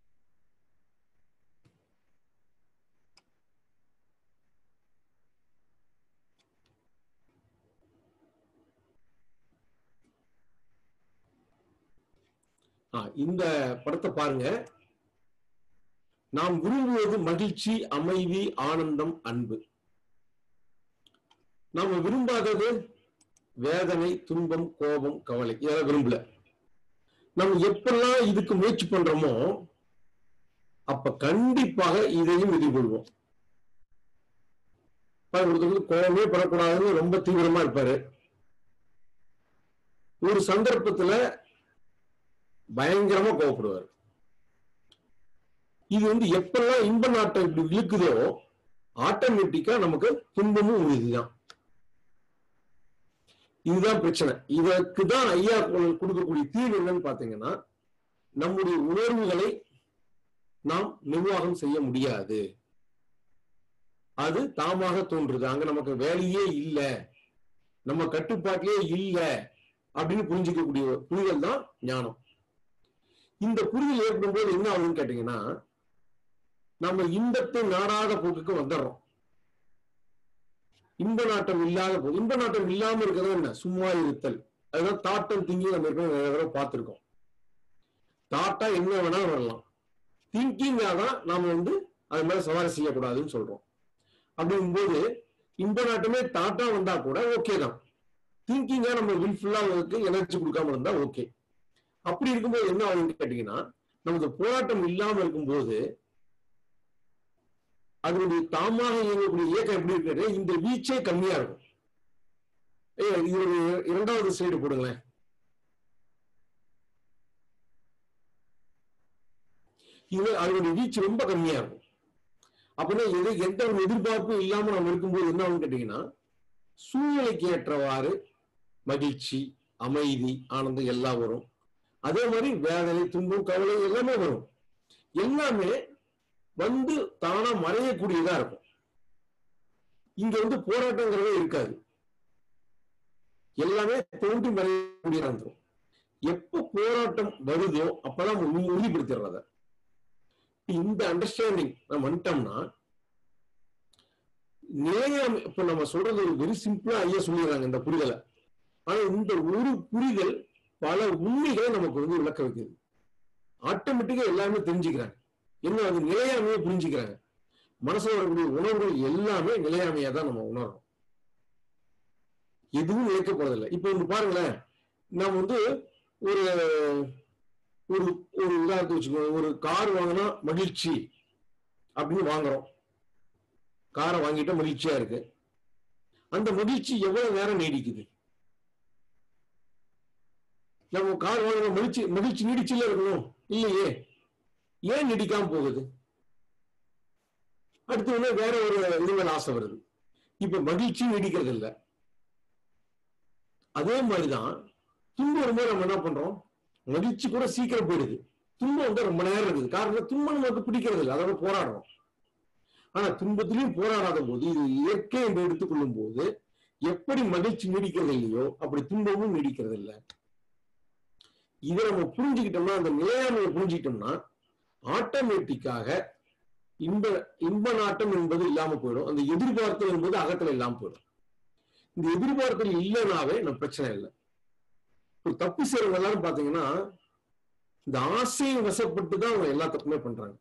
இந்த படத்தை பாருங்க நாம் விரும்புவது மகிழ்ச்சி அமைதி ஆனந்தம் அன்பு நாம விரும்பாதது வேதனை துன்பம் கோபம் கவலை இதெல்லாம் விரும்பல நம்ம எப்பெல்லாம் இதுக்கு முயற்சி பண்றோமோ அப்ப கண்டிப்பாக இதையும் எதிர்கொள்வோம் ஒருத்தருக்கு கோபமே படக்கூடாதுன்னு ரொம்ப தீவிரமா இருப்பாரு ஒரு சந்தர்ப்பத்துல பயங்கரமா கோவப்படுவார் இது வந்து எப்பெல்லாம் இன்ப நாட்டம் இப்படி இழுக்குதோ ஆட்டோமேட்டிக்கா நமக்கு துன்பமும் உறுதிதான் இதுதான் பிரச்சனை இதற்கு தான் ஐயா கொ- கொடுக்கக்கூடிய தீர்வு என்னன்னு பாத்தீங்கன்னா நம்முடைய உணர்வுகளை நாம் நிர்வாகம் செய்ய முடியாது அது தாமாக தோன்றுது அங்க நமக்கு வேலையே இல்ல நம்ம கட்டுப்பாட்டிலே இல்ல அப்படின்னு புரிஞ்சுக்கக்கூடிய புரிதல் தான் ஞானம் இந்த புரிதல் ஏற்படும் போது என்ன ஆகுதுன்னு கேட்டீங்கன்னா நம்ம இன்பத்தை நாடாத போக்குக்கு வந்துடுறோம் இன்ப நாட்டம் இல்லாத போ இன்ப நாட்டம் இல்லாம இருக்கிறது என்ன சும்மா இருத்தல் அதுதான் தாட்டம் திங்கி நம்ம ஏற்கனவே நிறைய தடவை பார்த்திருக்கோம் தாட்டா என்ன வேணாலும் வரலாம் திங்கிங்கா தான் நாம வந்து அது மாதிரி சவாரி செய்யக்கூடாதுன்னு சொல்றோம் அப்படிங்கும்போது இன்ப நாட்டமே தாட்டா வந்தா கூட ஓகே தான் திங்கிங்கா நம்ம வில்ஃபுல்லா அதுக்கு எனர்ஜி கொடுக்காம இருந்தா ஓகே அப்படி இருக்கும்போது என்ன ஆகுதுன்னு கேட்டீங்கன்னா நமக்கு போராட்டம் இல்லாம இருக்கும்போது அதனுடைய தாமாக இயங்கக்கூடிய இயக்கம் எப்படி இருக்கிறது இந்த வீச்சே கம்மியா இருக்கும் ஏய், இது ஒரு இரண்டாவது சைடு போடுங்களேன் இது அதனுடைய வீச்சு ரொம்ப கம்மியா இருக்கும் அப்படின்னா எது எந்த ஒரு எதிர்பார்ப்பும் இல்லாம நம்ம இருக்கும்போது என்ன ஆகும்னு கேட்டீங்கன்னா சூழ்நிலைக்கு ஏற்றவாறு மகிழ்ச்சி அமைதி ஆனந்தம் எல்லாம் வரும் அதே மாதிரி வேதனை துன்பம் கவலை எல்லாமே வரும் எல்லாமே வந்து தானா மறையக்கூடியதா இருக்கும் இங்க வந்து போராட்டங்கிறதே இருக்காது எல்லாமே தோன்றி மறையக்கூடியதா இருந்துரும் எப்ப போராட்டம் வருதோ அப்பதான் நம்ம உறுதி- உறுதிப்படுத்திடுறத இந்த அண்டர்ஸ்டாண்டிங் நம்ம வந்துட்டோம்னா நிலையம் இப்ப நம்ம சொல்றது ஒரு வெரி சிம்பிளா ஐயா சொல்லிடுறாங்க இந்த புரிதலை ஆனா இந்த ஒரு புரிதல் பல உண்மைகளை நமக்கு வந்து விளக்க வைக்குது ஆட்டோமேட்டிக்கா எல்லாமே தெரிஞ்சுக்கிறாங்க என்ன அது நிலையாமையை புரிஞ்சுக்கிறாங்க மனசுல வரக்கூடிய உணர்வுகள் எல்லாமே நிலையாமையா தான் நம்ம உணர்றோம் எதுவும் நிலைக்க போறதில்லை இப்ப வந்து பாருங்களேன் நம்ம வந்து ஒரு ஒரு ஒரு உதாரணத்தை வச்சுக்கோங்க ஒரு கார் வாங்கினா மகிழ்ச்சி அப்படின்னு வாங்குறோம் காரை வாங்கிட்டா மகிழ்ச்சியா இருக்கு அந்த மகிழ்ச்சி எவ்வளவு நேரம் நீடிக்குது நம்ம கார் வாங்கின மகிழ்ச்சி மகிழ்ச்சி நீடிச்சுல இருக்கணும் இல்லையே ஏன் நீடிக்காம போகுது அடுத்து உடனே வேற ஒரு இது மேல ஆசை வருது இப்ப மகிழ்ச்சி நீடிக்கிறது இல்ல அதே மாதிரிதான் துன்பம் வரும்போது நம்ம என்ன பண்றோம் மகிழ்ச்சி கூட சீக்கிரம் போயிடுது துன்பம் வந்து ரொம்ப நேரம் இருக்குது காரணம் துன்பம் நமக்கு பிடிக்கிறது இல்லை அதோட போராடுறோம் ஆனா துன்பத்திலையும் போராடாத போது இது இயற்கை என்று எடுத்துக்கொள்ளும் போது எப்படி மகிழ்ச்சி நீடிக்கிறது இல்லையோ அப்படி துன்பமும் நீடிக்கிறது இல்லை இதை நம்ம புரிஞ்சுக்கிட்டோம்னா அந்த நிலையாமையை புரிஞ்சுக்கிட்டோம்னா ஆட்டோமேட்டிக்காக இன்ப இன்ப நாட்டம் என்பது இல்லாம போயிடும் அந்த எதிர்பார்த்தல் என்பது அகத்துல இல்லாம போயிடும் இந்த எதிர்பார்த்தல் இல்லைனாவே நம்ம பிரச்சனை இல்லை ஒரு தப்பு செய்யறவங்க எல்லாரும் பாத்தீங்கன்னா இந்த ஆசையை வசப்பட்டு தான் அவங்க எல்லா தப்புமே பண்றாங்க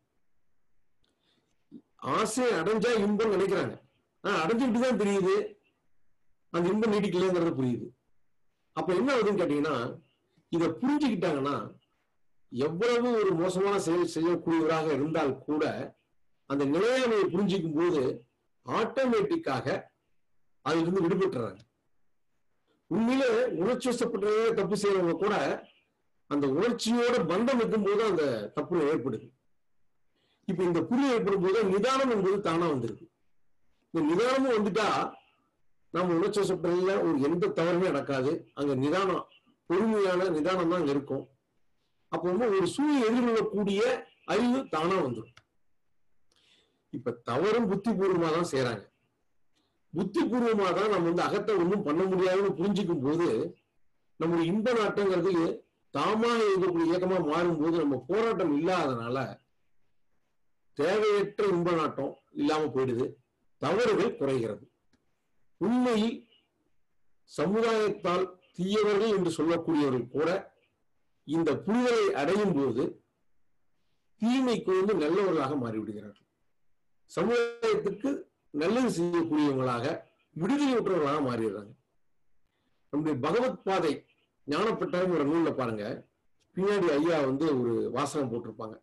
ஆசையை அடைஞ்சா இன்பம் நினைக்கிறாங்க ஆனா அடைஞ்சுட்டு தான் தெரியுது அந்த இன்பம் நீடிக்கலங்கிறது புரியுது அப்ப என்ன ஆகுதுன்னு கேட்டீங்கன்னா இதை புரிஞ்சுக்கிட்டாங்கன்னா எவ்வளவு ஒரு மோசமான செயல் செய்யக்கூடியவராக இருந்தால் கூட அந்த நிலையாமையை புரிஞ்சிக்கும் போது ஆட்டோமேட்டிக்காக அதிலிருந்து விடுபட்டுறாங்க உண்மையில உணர்ச்சி வசப்பட்டதே தப்பு செய்யறவங்க கூட அந்த உணர்ச்சியோட பந்தம் வைக்கும் போது அந்த தப்பு ஏற்படுது இப்ப இந்த புரிய ஏற்படும் போது நிதானம் என்பது தானா வந்துருது இந்த நிதானமும் வந்துட்டா நம்ம உணர்ச்சி வசப்படல ஒரு எந்த தவறுமே நடக்காது அங்க நிதானம் பொறுமையான நிதானம் தான் அங்க இருக்கும் அப்போ வந்து ஒரு சூழல் எதிர்கொள்ளக்கூடிய அறிவு தானா வந்துடும் இப்ப தவறும் புத்திபூர்வமா தான் செய்யறாங்க புத்திபூர்வமா தான் நம்ம வந்து அகத்தை ஒன்றும் பண்ண முடியாதுன்னு புரிஞ்சுக்கும் போது நம்முடைய இன்ப நாட்டங்கிறது தாமாக இருக்கக்கூடிய இயக்கமா மாறும் போது நம்ம போராட்டம் இல்லாதனால தேவையற்ற இன்ப நாட்டம் இல்லாம போயிடுது தவறுகள் குறைகிறது உண்மையில் சமுதாயத்தால் தீயவர்கள் என்று சொல்லக்கூடியவர்கள் கூட இந்த புரிதலை அடையும் போது தீமைக்கு வந்து நல்லவர்களாக மாறிவிடுகிறார்கள் சமுதாயத்துக்கு நல்லது செய்யக்கூடியவங்களாக விடுதலையுற்றவர்களாக மாறிடுறாங்க நம்முடைய பகவத் பாதை ஞானப்பட்டவங்கிற நூல்ல பாருங்க பின்னாடி ஐயா வந்து ஒரு வாசகம் போட்டிருப்பாங்க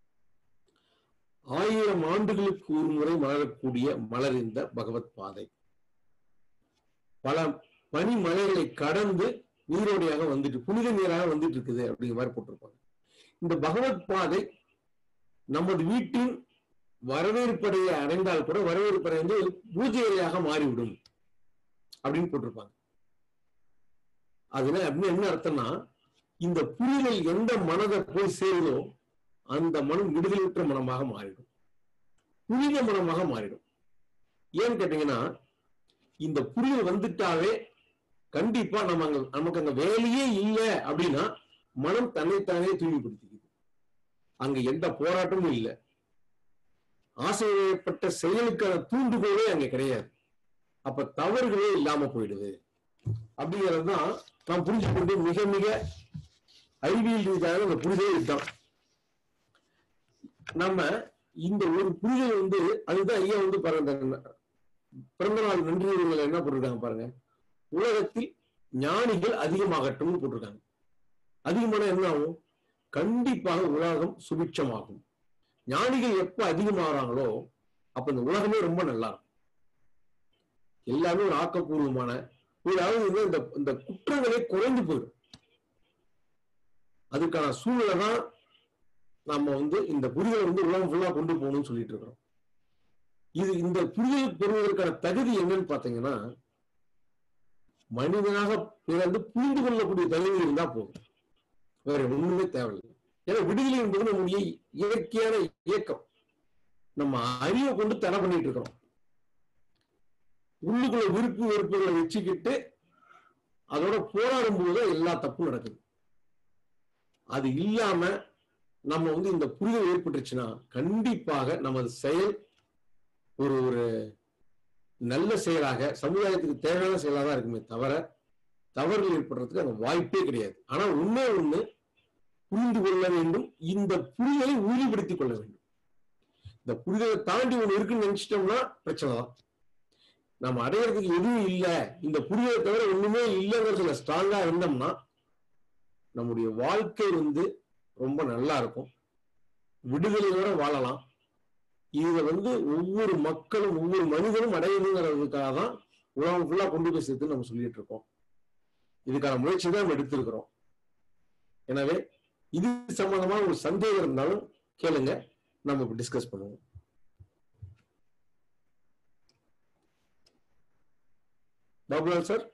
ஆயிரம் ஆண்டுகளுக்கு ஒரு முறை மலரக்கூடிய மலர் இந்த பகவத் பாதை பல பனிமலைகளை கடந்து நீரோடையாக வந்துட்டு புனித நீராக வந்துட்டு இருக்குது அப்படிங்கிற மாதிரி போட்டிருப்பாங்க இந்த பகவத் பாதை நமது வீட்டின் வரவேற்படையை அடைந்தால் கூட வரவேற்படை வந்து பூஜை அறையாக மாறிவிடும் அப்படின்னு போட்டிருப்பாங்க அதுல அப்படின்னு என்ன அர்த்தம்னா இந்த புரிதல் எந்த மனதை போய் சேருதோ அந்த மனம் விடுதலையற்ற மனமாக மாறிடும் புனித மனமாக மாறிடும் ஏன்னு கேட்டீங்கன்னா இந்த புரிதல் வந்துட்டாவே கண்டிப்பா நம்ம அங்க நமக்கு அங்க வேலையே இல்லை அப்படின்னா மனம் தன்னைத்தானே தூய்மைப்படுத்திக்குது அங்க எந்த போராட்டமும் இல்லை ஆசைப்பட்ட செயலுக்கான தூண்டுகோலே அங்க கிடையாது அப்ப தவறுகளே இல்லாம போயிடுது அப்படிங்கிறது தான் நாம் புரிஞ்சுக்கொண்டு மிக மிக அறிவியல் ரீதியாக அந்த புரிதலே இதுதான் நம்ம இந்த ஒரு புரிதல் வந்து அதுதான் ஐயா வந்து பாருங்க பிறந்த நாள் நன்றி உரையில என்ன போட்டிருக்காங்க பாருங்க உலகத்தில் ஞானிகள் அதிகமாகட்டும்னு போட்டிருக்காங்க அதிகமான என்ன ஆகும் கண்டிப்பாக உலகம் சுபிட்சமாகும் ஞானிகள் எப்ப அதிகமாகறாங்களோ அப்ப இந்த உலகமே ரொம்ப நல்லா இருக்கும் எல்லாமே ஒரு ஆக்கப்பூர்வமான அதாவது வந்து இந்த இந்த குற்றங்களே குறைந்து போயிடும் அதுக்கான சூழ்நிலை தான் நம்ம வந்து இந்த புரிதலை வந்து உலகம் ஃபுல்லா கொண்டு போகணும்னு சொல்லிட்டு இருக்கிறோம் இது இந்த புரிதல் பெறுவதற்கான தகுதி என்னன்னு பாத்தீங்கன்னா மனிதனாக பிறந்து புரிந்து கொள்ளக்கூடிய தகுதி இருந்தா போதும் வேற ஒண்ணுமே தேவையில்லை ஏன்னா விடுதலை என்பது நம்முடைய இயற்கையான இயக்கம் நம்ம அறிவை கொண்டு தடை பண்ணிட்டு இருக்கிறோம் உள்ளுக்குள்ள விருப்பு வெறுப்புகளை வச்சுக்கிட்டு அதோட போராடும் போதுதான் எல்லா தப்பும் நடக்குது அது இல்லாம நம்ம வந்து இந்த புரிதல் ஏற்பட்டுச்சுன்னா கண்டிப்பாக நமது செயல் ஒரு ஒரு நல்ல செயலாக சமுதாயத்துக்கு தேவையான செயலாக தான் இருக்குமே தவிர தவறுகள் ஏற்படுறதுக்கு அங்க வாய்ப்பே கிடையாது ஆனா உண்மை ஒண்ணு புரிந்து கொள்ள வேண்டும் இந்த புரிதலை உறுதிப்படுத்திக் கொள்ள வேண்டும் இந்த புரிதலை தாண்டி ஒண்ணு இருக்குன்னு நினைச்சிட்டோம்னா பிரச்சனை தான் நம்ம அடையிறதுக்கு எதுவும் இல்லை இந்த புரிதலை தவிர ஒண்ணுமே இல்லைங்கிறதுல ஸ்ட்ராங்கா இருந்தோம்னா நம்முடைய வாழ்க்கை வந்து ரொம்ப நல்லா இருக்கும் விடுதலையோட வாழலாம் இதை வந்து ஒவ்வொரு மக்களும் ஒவ்வொரு மனிதனும் அடையணுங்கிறதுக்காக தான் உலகம் ஃபுல்லா கொண்டு போய் சேர்த்து நம்ம சொல்லிட்டு இருக்கோம் இதுக்கான முயற்சி தான் நம்ம எடுத்திருக்கிறோம் எனவே இது சம்பந்தமா ஒரு சந்தேகம் இருந்தாலும் கேளுங்க நம்ம இப்ப டிஸ்கஸ் பண்ணுவோம் பாபுலால் சார்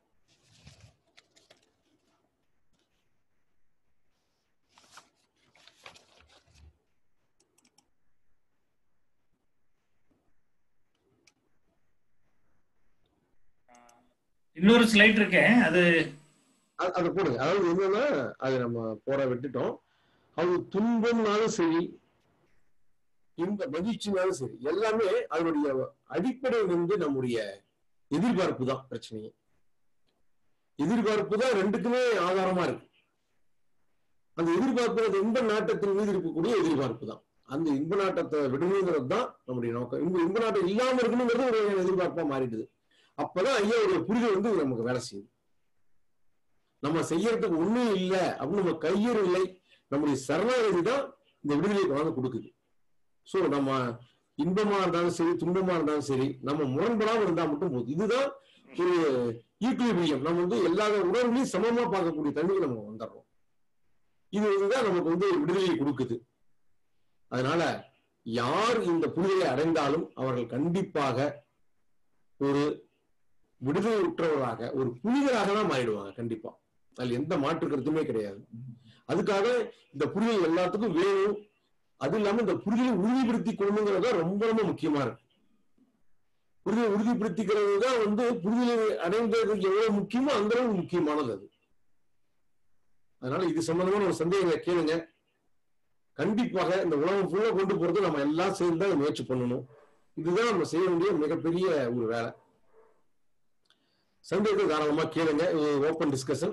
இன்னொரு ஸ்லைட் இருக்கேன் அது அ- அதை போடுங்க அதாவது என்னன்னா அது நம்ம போற விட்டுட்டோம் அது துன்பம்னாலும் சரி இந்த மகிழ்ச்சினாலும் சரி எல்லாமே அதனுடைய அடிப்படை வந்து நம்முடைய எதிர்பார்ப்பு தான் பிரச்சனையே எதிர்பார்ப்பு தான் ரெண்டுக்குமே ஆதாரமா இருக்கு அந்த எதிர்பார்ப்பு அது இன்ப நாட்டத்தின் மீது இருக்கக்கூடிய எதிர்பார்ப்பு தான் அந்த இன்ப நாட்டத்தை விடணுங்கிறது தான் நம்முடைய நோக்கம் இன்ப இன்ப நாட்டம் இல்லாம இருக்கணுங்கிறது ஒரு வகையான எதிர்பார்ப்பா மாறிடுது அப்பதான் ஐயாவுடைய புரிதல் வந்து நமக்கு வேலை செய்யுது நம்ம செய்யறதுக்கு ஒண்ணும் இல்லை அப்படின்னு நம்ம கையில் இல்லை நம்முடைய சரணாகதி தான் இந்த விடுதலையை கொண்டாந்து கொடுக்குது சோ நம்ம இன்பமா இருந்தாலும் சரி துன்பமா இருந்தாலும் சரி நம்ம முரண்படாம இருந்தா மட்டும் போதும் இதுதான் ஒரு ஈக்குலிபிரியம் நம்ம வந்து எல்லா உணர்வுகளையும் சமமா பார்க்கக்கூடிய தன்மைக்கு நம்ம வந்துடுறோம் இது இதுதான் நமக்கு வந்து விடுதலையை கொடுக்குது அதனால யார் இந்த புரிதலை அடைந்தாலும் அவர்கள் கண்டிப்பாக ஒரு விடுதலை உற்றவராக ஒரு புனிதராக தான் மாறிடுவாங்க கண்டிப்பா அதுல எந்த மாற்று கருத்துமே கிடையாது அதுக்காக இந்த புரிதல் எல்லாத்துக்கும் வேணும் அது இல்லாம இந்த புரிதலை உறுதிப்படுத்தி கொள்ளுங்கிறது தான் ரொம்ப ரொம்ப முக்கியமா இருக்கு புரிதலை உறுதிப்படுத்திக்கிறது தான் வந்து புரிதலை அடைந்ததுக்கு எவ்வளவு முக்கியமோ அந்த அளவுக்கு முக்கியமானது அது அதனால இது சம்பந்தமான ஒரு சந்தேகங்களை கேளுங்க கண்டிப்பாக இந்த உலகம் ஃபுல்லா கொண்டு போறது நம்ம எல்லாம் சேர்ந்து தான் முயற்சி பண்ணணும் இதுதான் நம்ம செய்ய வேண்டிய மிகப்பெரிய ஒரு வேலை சந்தேகத்தை தாராளமா கேளுங்க ஓப்பன் டிஸ்கஷன்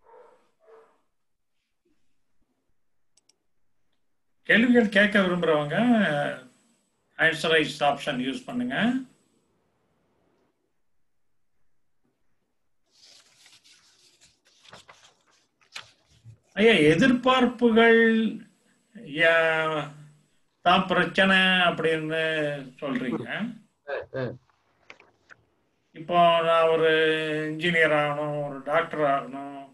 கேள்விகள் கேட்க விரும்புறவங்க ஆன்சரைஸ் ஆப்ஷன் யூஸ் பண்ணுங்க ஐயா எதிர்பார்ப்புகள் யா- தான் பிரச்சனை அப்படின்னு சொல்றீங்க இப்போ நான் ஒரு இன்ஜினியர் ஆகணும் ஒரு டாக்டர் ஆகணும்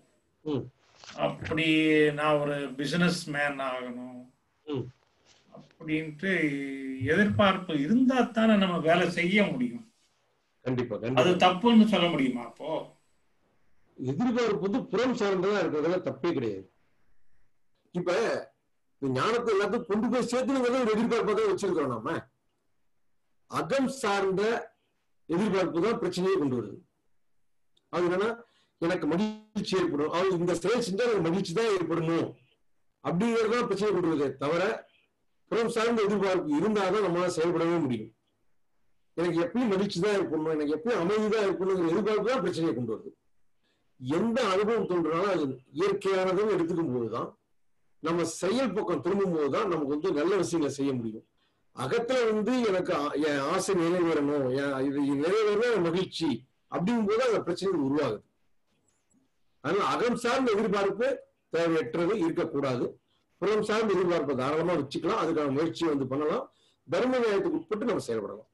ம். அப்படி நான் ஒரு பிசினஸ் மேன் ஆகணும் ம். அப்படின்ட்டு எதிர்பார்ப்பு இருந்தா தானே நம்ம வேலை செய்ய முடியும் கண்டிப்பா அது கண்டிப்பா தப்புன்னு சொல்ல முடியுமா அப்போ எதிர்பார்ப்பு வந்து புறம் சார்ந்ததா இருக்கிறதுல தப்பே கிடையாது இப்ப இந்த ஞானத்தை எல்லாத்தையும் கொண்டு போய் சேர்த்துங்கிறத ஒரு எதிர்பார்ப்பை தான் வச்சிருக்கிறோம் நாம அகம் சார்ந்த எதிர்பார்ப்பு தான் பிரச்சனையே கொண்டு வருது அது என்னன்னா எனக்கு மகிழ்ச்சி ஏற்படும் அது இந்த செயல் செஞ்சா எனக்கு மகிழ்ச்சி தான் ஏற்படணும் அப்படிங்கிறது தான் பிரச்சனை கொண்டு வருதே தவிர புறம் சார்ந்த எதிர்பார்ப்பு இருந்தாதான் நம்மளால செயல்படவே முடியும் எனக்கு எப்பயும் மகிழ்ச்சி தான் இருக்கணும் எனக்கு எப்பயும் அமைதி தான் இருக்கணுங்கிற எதிர்பார்ப்பு தான் பிரச்சனையை கொண்டு வருது எந்த அனுபவம் தோன்றினாலும் அது இயற்கையானதுன்னு எடுத்துக்கும் போதுதான் நம்ம செயல் பக்கம் திரும்பும் போதுதான் நமக்கு வந்து நல்ல விஷயங்களை செய்ய முடியும் அகத்துல வந்து எனக்கு ஆ- என் ஆசை நிறைவேறணும் என் இது நிறைவேறினா எனக்கு மகிழ்ச்சி அப்படிங்கும் போது அந்த பிரச்சனை உருவாகுது அதனால அகம் சார்ந்த எதிர்பார்ப்பு தேவையற்றது இருக்கக்கூடாது புறம் சார்ந்த எதிர்பார்ப்பை தாராளமா வச்சுக்கலாம் அதுக்கான முயற்சியை வந்து பண்ணலாம் தர்ம நியாயத்துக்கு உட்பட்டு நம்ம செயல்படலாம்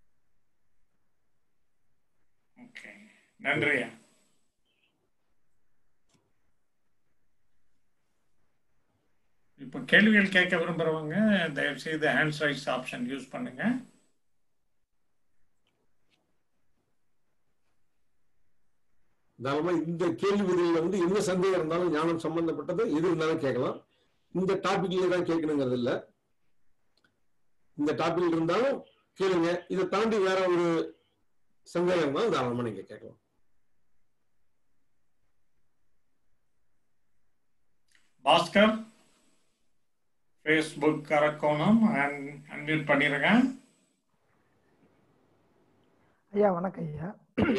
ஓகே நன்றியா இப்போ கேள்விகள் கேட்க விரும்புறவங்க தயவு செய்து ஹேண்ட்ஸ் ரைஸ் ஆப்ஷன் யூஸ் பண்ணுங்க தாராளமா இந்த கேள்வி பதிலில் வந்து என்ன சந்தேகம் இருந்தாலும் ஞானம் சம்பந்தப்பட்டது எது இருந்தாலும் கேட்கலாம் இந்த டாபிக்ல தான் கேட்கணுங்கிறது இல்ல இந்த டாபிக் இருந்தாலும் கேளுங்க இதை தாண்டி வேற ஒரு சந்தேகம் இருந்தாலும் தாராளமா நீங்க கேட்கலாம் பாஸ்கர் ஃபேஸ்புக் அரக்கோணம் அன்மியூட் பண்ணிடுங்க ஐயா வணக்கம் ஐயா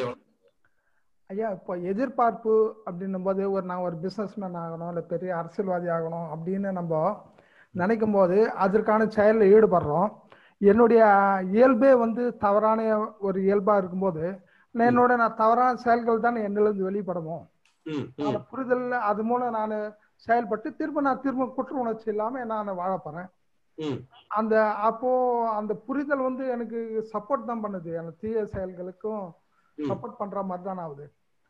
ஐயா இப்போ எதிர்பார்ப்பு அப்படின்னும் போது ஒரு நான் ஒரு பிஸ்னஸ்மேன் ஆகணும் இல்லை பெரிய அரசியல்வாதி ஆகணும் அப்படின்னு நம்ம நினைக்கும் போது அதற்கான செயலில் ஈடுபடுறோம் என்னுடைய இயல்பே வந்து தவறான ஒரு இயல்பா இருக்கும்போது நான் என்னோட நான் தவறான செயல்கள் தான் என்னிலிருந்து வெளிப்படணும் ம், அந்த ம், புரிதல் அது மூலம் நான் செயல்பட்டு திரும்ப நான் திரும்ப குற்ற உணர்ச்சி இல்லாம நான் வாழ போறேன் ம். அந்த அப்போ அந்த புரிதல் வந்து எனக்கு சப்போர்ட் தான் பண்ணுது எனக்கு தீய செயல்களுக்கும் ம். சப்போர்ட் பண்ற மாதிரி தான் ஆகுது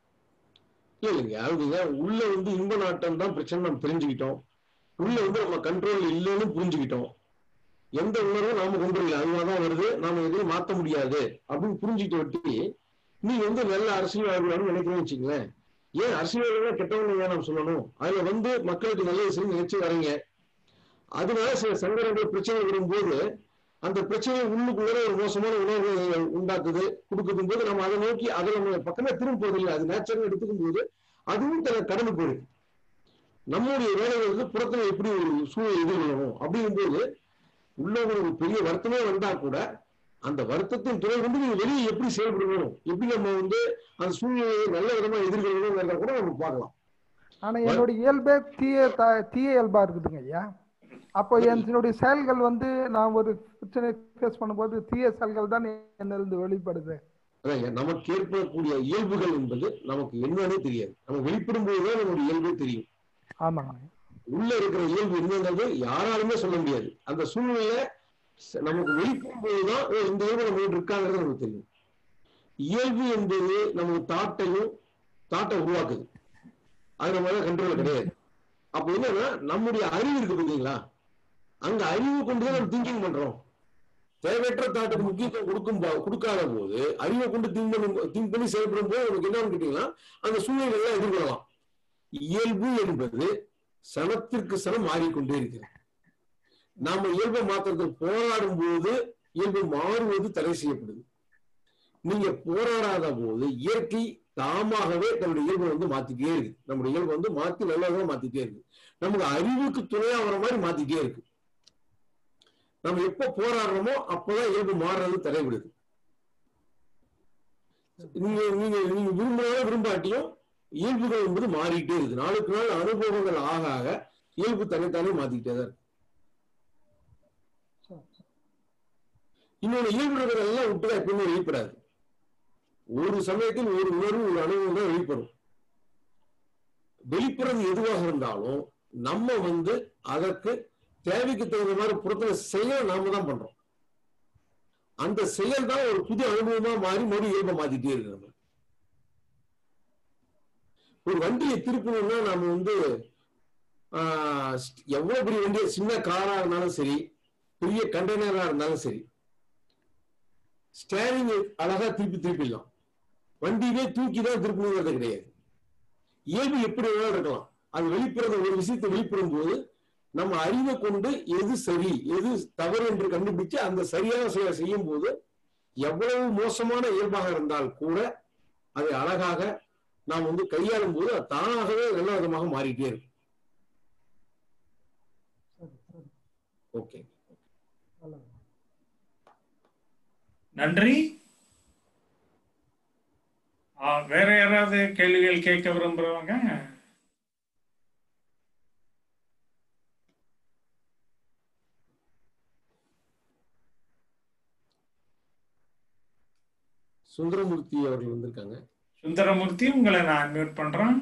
இல்ல இல்லைங்க அதாவதுங்க உள்ள வந்து இன்ப நாட்டம் தான் பிரச்சனை நம்ம தெரிஞ்சுக்கிட்டோம் உள்ள வந்து நம்ம கண்ட்ரோல் இல்லைன்னு புரிஞ்சுக்கிட்டோம் எந்த உணர்வும் நாம கொண்டு வரல அதுதான் வருது நாம எதையும் மாத்த முடியாது அப்படின்னு புரிஞ்சுக்கிட்ட வட்டி நீ வந்து நல்ல அரசியல்வாதிகளான்னு நினைக்கிறேன்னு வச்சுங்களேன் ஏன் அரசியல்வாதிகளா கெட்டவங்க ஏன் நம்ம சொல்லணும் அதுல வந்து மக்களுக்கு நல்ல விஷயம் நினைச்சு வரீங்க அதனால சில சங்கடங்கள் பிரச்சனை வரும்போது அந்த பிரச்சனை உள்ளுக்குள்ள ஒரு மோசமான உணர்வு உண்டாக்குது கொடுக்குதும் போது நம்ம அதை நோக்கி அதை நம்ம பக்கமே திரும்ப போதில்லை அது நேச்சுரல் எடுத்துக்கும் போது அதுவும் தன கடந்து போயிடுது நம்முடைய வேலைகளுக்கு புறத்துல எப்படி ஒரு சூழலை எதிர்கொள்ளணும் அப்படிங்கும்போது உள்ள ஒரு பெரிய வருத்தமே வந்தா கூட அந்த வருத்தத்தின் துணை கொண்டு நீங்க வெளியே எப்படி செயல்படணும் எப்படி நம்ம வந்து அந்த சூழ்நிலையை நல்ல விதமா எதிர்கொள்ளணுங்கிறத கூட நம்ம பார்க்கலாம் ஆனா என்னோட இயல்பே தீய த- தீய இயல்பா இருக்குதுங்க ஐயா அப்போ என்னுடைய செயல்கள் வந்து நான் ஒரு பிரச்சனை ஃபேஸ் பண்ணும்போது தீய செயல்கள் தான் என்னிலிருந்து வெளிப்படுது அதான் நமக்கு ஏற்படக்கூடிய இயல்புகள் என்பது நமக்கு என்னன்னே தெரியாது நம்ம வெளிப்படும் போதுதான் நம்மளுடைய இயல்பே தெரியும் ஆமாங்க உள்ள இருக்கிற இயல்பு என்னங்கிறது யாராலுமே சொல்ல முடியாது அந்த சூழ்நிலையில ச- நமக்கு வெளிப்படும் போதுதான் ஓ, இந்த இயல்பு நம்ம கிட்ட இருக்காங்கிறது நமக்கு தெரியும் இயல்பு என்பது நமக்கு தாட்டையும் தாட்டை உருவாக்குது அது நம்ம கண்ட்ரோல் கிடையாது அப்ப என்னன்னா நம்முடைய அறிவு இருக்கு பாத்தீங்களா அங்க அறிவு கொண்டுதான் நம்ம திங்கிங் பண்றோம் தேவையற்ற தாட்டுக்கு முக்கியத்துவம் கொடுக்கும் போ- கொடுக்காத போது அறிவை கொண்டு திங்க் பண்ணும் திங்க் பண்ணி செயல்படும் போது நமக்கு என்னன்னு கேட்டீங்கன்னா அந்த சூழ்நிலைகளை எதிர்கொள்ளலாம் இயல்பு என்பது சனத்திற்கு சனம் மாறிக்கொண்டே இருக்கிறது நாம இயல்பை மாற்றத்துக்கு போராடும் போது இயல்பு மாறுவது தடை செய்யப்படுது நீங்க போராடாத போது இயற்கை தாமாகவே தன்னுடைய இயல்பை வந்து மாத்திட்டே இருக்கு நம்முடைய இயல்பை வந்து மாத்தி நல்லதாக மாத்திட்டே இருக்கு நமக்கு அறிவுக்கு துணையா வர மாதிரி மாத்திட்டே இருக்கு நம்ம எப்ப போராடுறோமோ அப்பதான் இயல்பு மாறுறது தடைபடுது நீங்க நீங்க நீங்க விரும்பினாலும் விரும்பாட்டியும் இயல்புகள் என்பது மாறிட்டே இருக்கு நாளுக்கு நாள் அனுபவங்கள் ஆக ஆக இயல்பு தன்னைத்தானே மாத்திக்கிட்டே தான் இருக்கு இன்னொன்னு இயல்புகள் எல்லாம் விட்டு எப்பவுமே வெளிப்படாது ஒரு சமயத்தில் ஒரு உணர்வு ஒரு அனுபவம் தான் வெளிப்படும் வெளிப்படுறது எதுவாக இருந்தாலும் நம்ம வந்து அதற்கு தேவைக்கு தகுந்த மாதிரி புறத்துல செயல் நாம தான் பண்றோம் அந்த செயல் தான் ஒரு புது அனுபவமா மாறி மறுபடியும் இயல்பை மாத்திட்டே இருக்கு நம்ம ஒரு வண்டியை திருப்பணும்னா நாம வந்து ஆஹ், எவ்வளவு பெரிய வண்டியை சின்ன காரா இருந்தாலும் சரி பெரிய கண்டெய்னரா இருந்தாலும் சரி ஸ்டேரிங் அழகா திருப்பி திருப்பிடலாம் வண்டியிலே தூக்கி தான் திருப்பணுங்கிறது கிடையாது இயல்பு எப்படி வேணாலும் இருக்கலாம் அது வெளிப்படுற ஒரு விஷயத்தை வெளிப்படும் போது நம்ம அறிவை கொண்டு எது சரி எது தவறு என்று கண்டுபிடிச்சு அந்த சரியான செயலை செய்யும் போது எவ்வளவு மோசமான இயல்பாக இருந்தால் கூட அதை அழகாக நாம் வந்து கையாளும் போது அது தானாகவே நல்ல விதமாக மாறிட்டே இருக்கும் சரி சரி ஓகே நல்லது நன்றி ஆ, வேற யாராவது கேள்விகள் கேட்க விரும்புறவங்க சுந்தரமூர்த்தி அவர்கள் வந்திருக்காங்க சுந்தரமூர்த்தி உங்களை நான் மியூட் பண்றேன்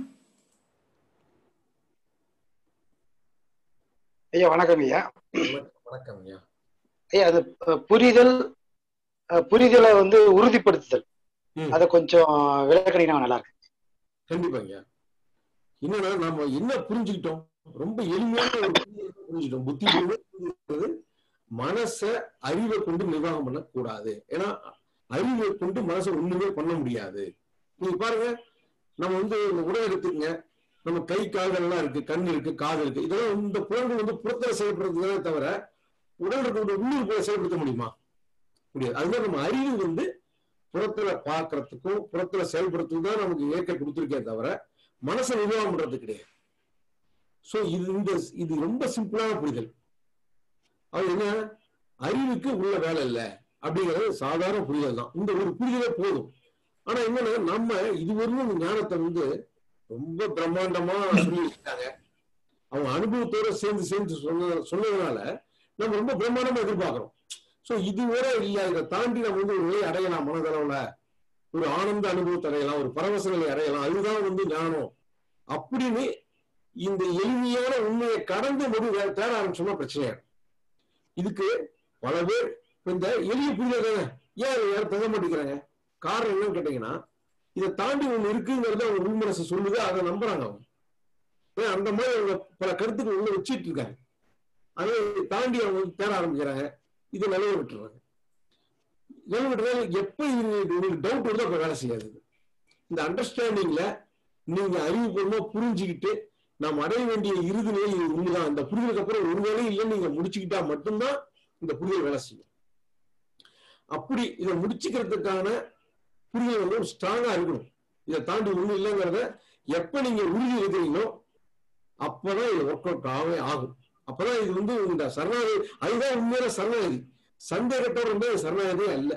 ஐயா வணக்கம் ஐயா வணக்கம் வணக்கம் ஐயா ஐயா அது அஹ், புரிதல் அஹ், புரிதலை வந்து உறுதிப்படுத்துதல் ம். அதை கொஞ்சம் விளக்கணினா நல்லா இருக்கு கண்டிப்பா ஐயா என்னன்னா நாம என்ன புரிஞ்சுக்கிட்டோம் ரொம்ப எளிமையான ஒரு புரிதலை புரிஞ்சுக்கிட்டோம் புத்தி புரிதல் மனச அறிவை கொண்டு நிர்வாகம் பண்ணக்கூடாது ஏன்னா அறிவை கொண்டு மனசை ஒண்ணுமே பண்ண முடியாது நீங்க பாருங்க நம்ம வந்து இந்த உடல் எடுத்துக்கங்க நம்ம கை கால்கள் எல்லாம் இருக்கு கண் இருக்கு காது இருக்கு இதெல்லாம் இந்த புலன்கள் வந்து புறத்துல செயல்படுறதுதானே தவிர உடல் இருக்கிற உள்ளுறுப்புகளை செயல்படுத்த முடியுமா முடியாது அதுதான் நம்ம அறிவு வந்து புறத்துல பார்க்கறதுக்கும் புறத்துல செயல்படுத்துறதுக்கும் தான் நமக்கு இயற்கை கொடுத்துருக்கே தவிர மனசை நிர்வாகம் பண்றது கிடையாது சோ இது இந்த இது ரொம்ப சிம்பிளான புரிதல் அது என்ன அறிவுக்கு உள்ள வேலை இல்ல அப்படிங்கிறது சாதாரண புரிதல் தான் இந்த ஒரு புரிதலே போதும் ஆனா என்னன்னா நம்ம இதுவரையும் இந்த ஞானத்தை வந்து ரொம்ப பிரம்மாண்டமா சொல்லி வச்சுட்டாங்க அவங்க அனுபவத்தோட சேர்ந்து சேர்ந்து சொன்ன சொன்னதுனால நம்ம ரொம்ப பிரம்மாண்டமா எதிர்பார்க்கிறோம் சோ இதுவரை இல்ல இதை தாண்டி நம்ம வந்து ஒரு நிலை அடையலாம் மனதளவுல ஒரு ஆனந்த அனுபவத்தை அடையலாம் ஒரு பரவச நிலை அடையலாம் அதுதான் வந்து ஞானம் அப்படின்னு இந்த எளிமையான உண்மையை கடந்து முடிவு தேட ஆரம்பிச்சோம்னா பிரச்சனையாயிடும் இதுக்கு பல பேர் இப்ப இந்த எளிய புரிதல் தானே ஏன் அதை யாரும் தங்க மாட்டேங்கிறாங்க காரணம் என்னன்னு கேட்டீங்கன்னா இதை தாண்டி ஒண்ணு இருக்குங்கிறது அவங்க உள்மனசு சொல்லுது அதை நம்புறாங்க அவங்க ஏன் அந்த மாதிரி அவங்க பல கருத்துக்கள் உள்ள வச்சிட்டு இருக்காங்க அதை தாண்டி அவங்க வந்து தேட ஆரம்பிக்கிறாங்க இதை நிலவ விட்டுறாங்க நிலவ விட்டுறாங்க எப்ப இது உங்களுக்கு டவுட் வருதோ அப்ப வேலை செய்யாது இது. இந்த அண்டர்ஸ்டாண்டிங்ல நீங்க அறிவுபூர்வமா புரிஞ்சுக்கிட்டு நாம் அடைய வேண்டிய இறுதி நிலை இது உண்மைதான் இந்த புரிதலுக்கு அப்புறம் ஒரு வேலை இல்லைன்னு நீங்க முடிச்சுக்கிட்டா மட்டும்தான் இந்த புரிதல் வேலை செய்யும் அப்படி இதை முடிச்சுக்கிறதுக்கான புரிதல் வந்து ஸ்ட்ராங்கா இருக்கணும் இதை தாண்டி ஒண்ணும் இல்லைங்கிறத எப்ப நீங்க உறுதி இருக்கிறீங்களோ அப்பதான் இது ஒர்க் அவுட் ஆகவே ஆகும் அப்பதான் இது வந்து இந்த சரணாகதி அதுதான் உண்மையான சரணாகதி சந்தேகத்தோட இருந்தா இது சரணாகதியே அல்ல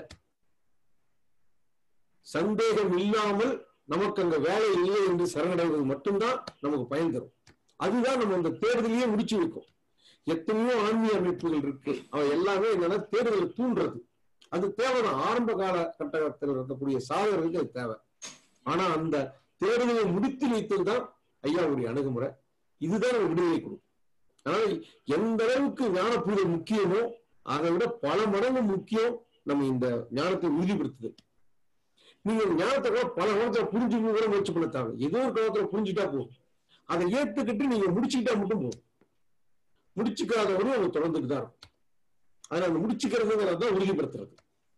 சந்தேகம் இல்லாமல் நமக்கு அங்க வேலை இல்லை என்று சரணடைவது மட்டும்தான் நமக்கு பயன் தரும் அதுதான் நம்ம அந்த தேர்தலையே முடிச்சு வைக்கும் எத்தனையோ ஆன்மீக அமைப்புகள் இருக்கு அவ எல்லாமே என்னன்னா தேர்தலை தூண்டுறது அது தேவைதான் ஆரம்ப கால கட்டத்தில் இருக்கக்கூடிய சாதகர்களுக்கு அது தேவை ஆனா அந்த தேர்தலை முடித்து வைத்தது தான் ஐயாவுடைய அணுகுமுறை இதுதான் நம்ம விடுதலை கொடுக்கும் அதனால எந்த அளவுக்கு ஞான புரிதல் முக்கியமோ அதை விட பல மடங்கு முக்கியம் நம்ம இந்த ஞானத்தை உறுதிப்படுத்துதல் நீங்க ஞானத்தை கூட பல காலத்துல புரிஞ்சுக்கணும் கூட முயற்சி பண்ண தேவை ஏதோ ஒரு காலத்துல புரிஞ்சுட்டா போதும் அதை ஏத்துக்கிட்டு நீங்க முடிச்சுக்கிட்டா மட்டும் போதும் முடிச்சுக்காதவரும் அவங்க தொடர்ந்துட்டு தான் இருக்கும் அதை அந்த முடிச்சுக்கிறதுங்கிறது தான் உறுதிப்படுத்துறது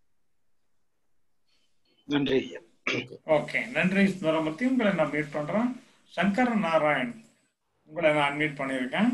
நன்றி ஐயா ஓகே ஓகே நன்றி சுந்தரமூர்த்தி உங்களை நான் மீட் பண்றேன் சங்கர் நாராயண் உங்களை நான் மீட் பண்ணியிருக்கேன்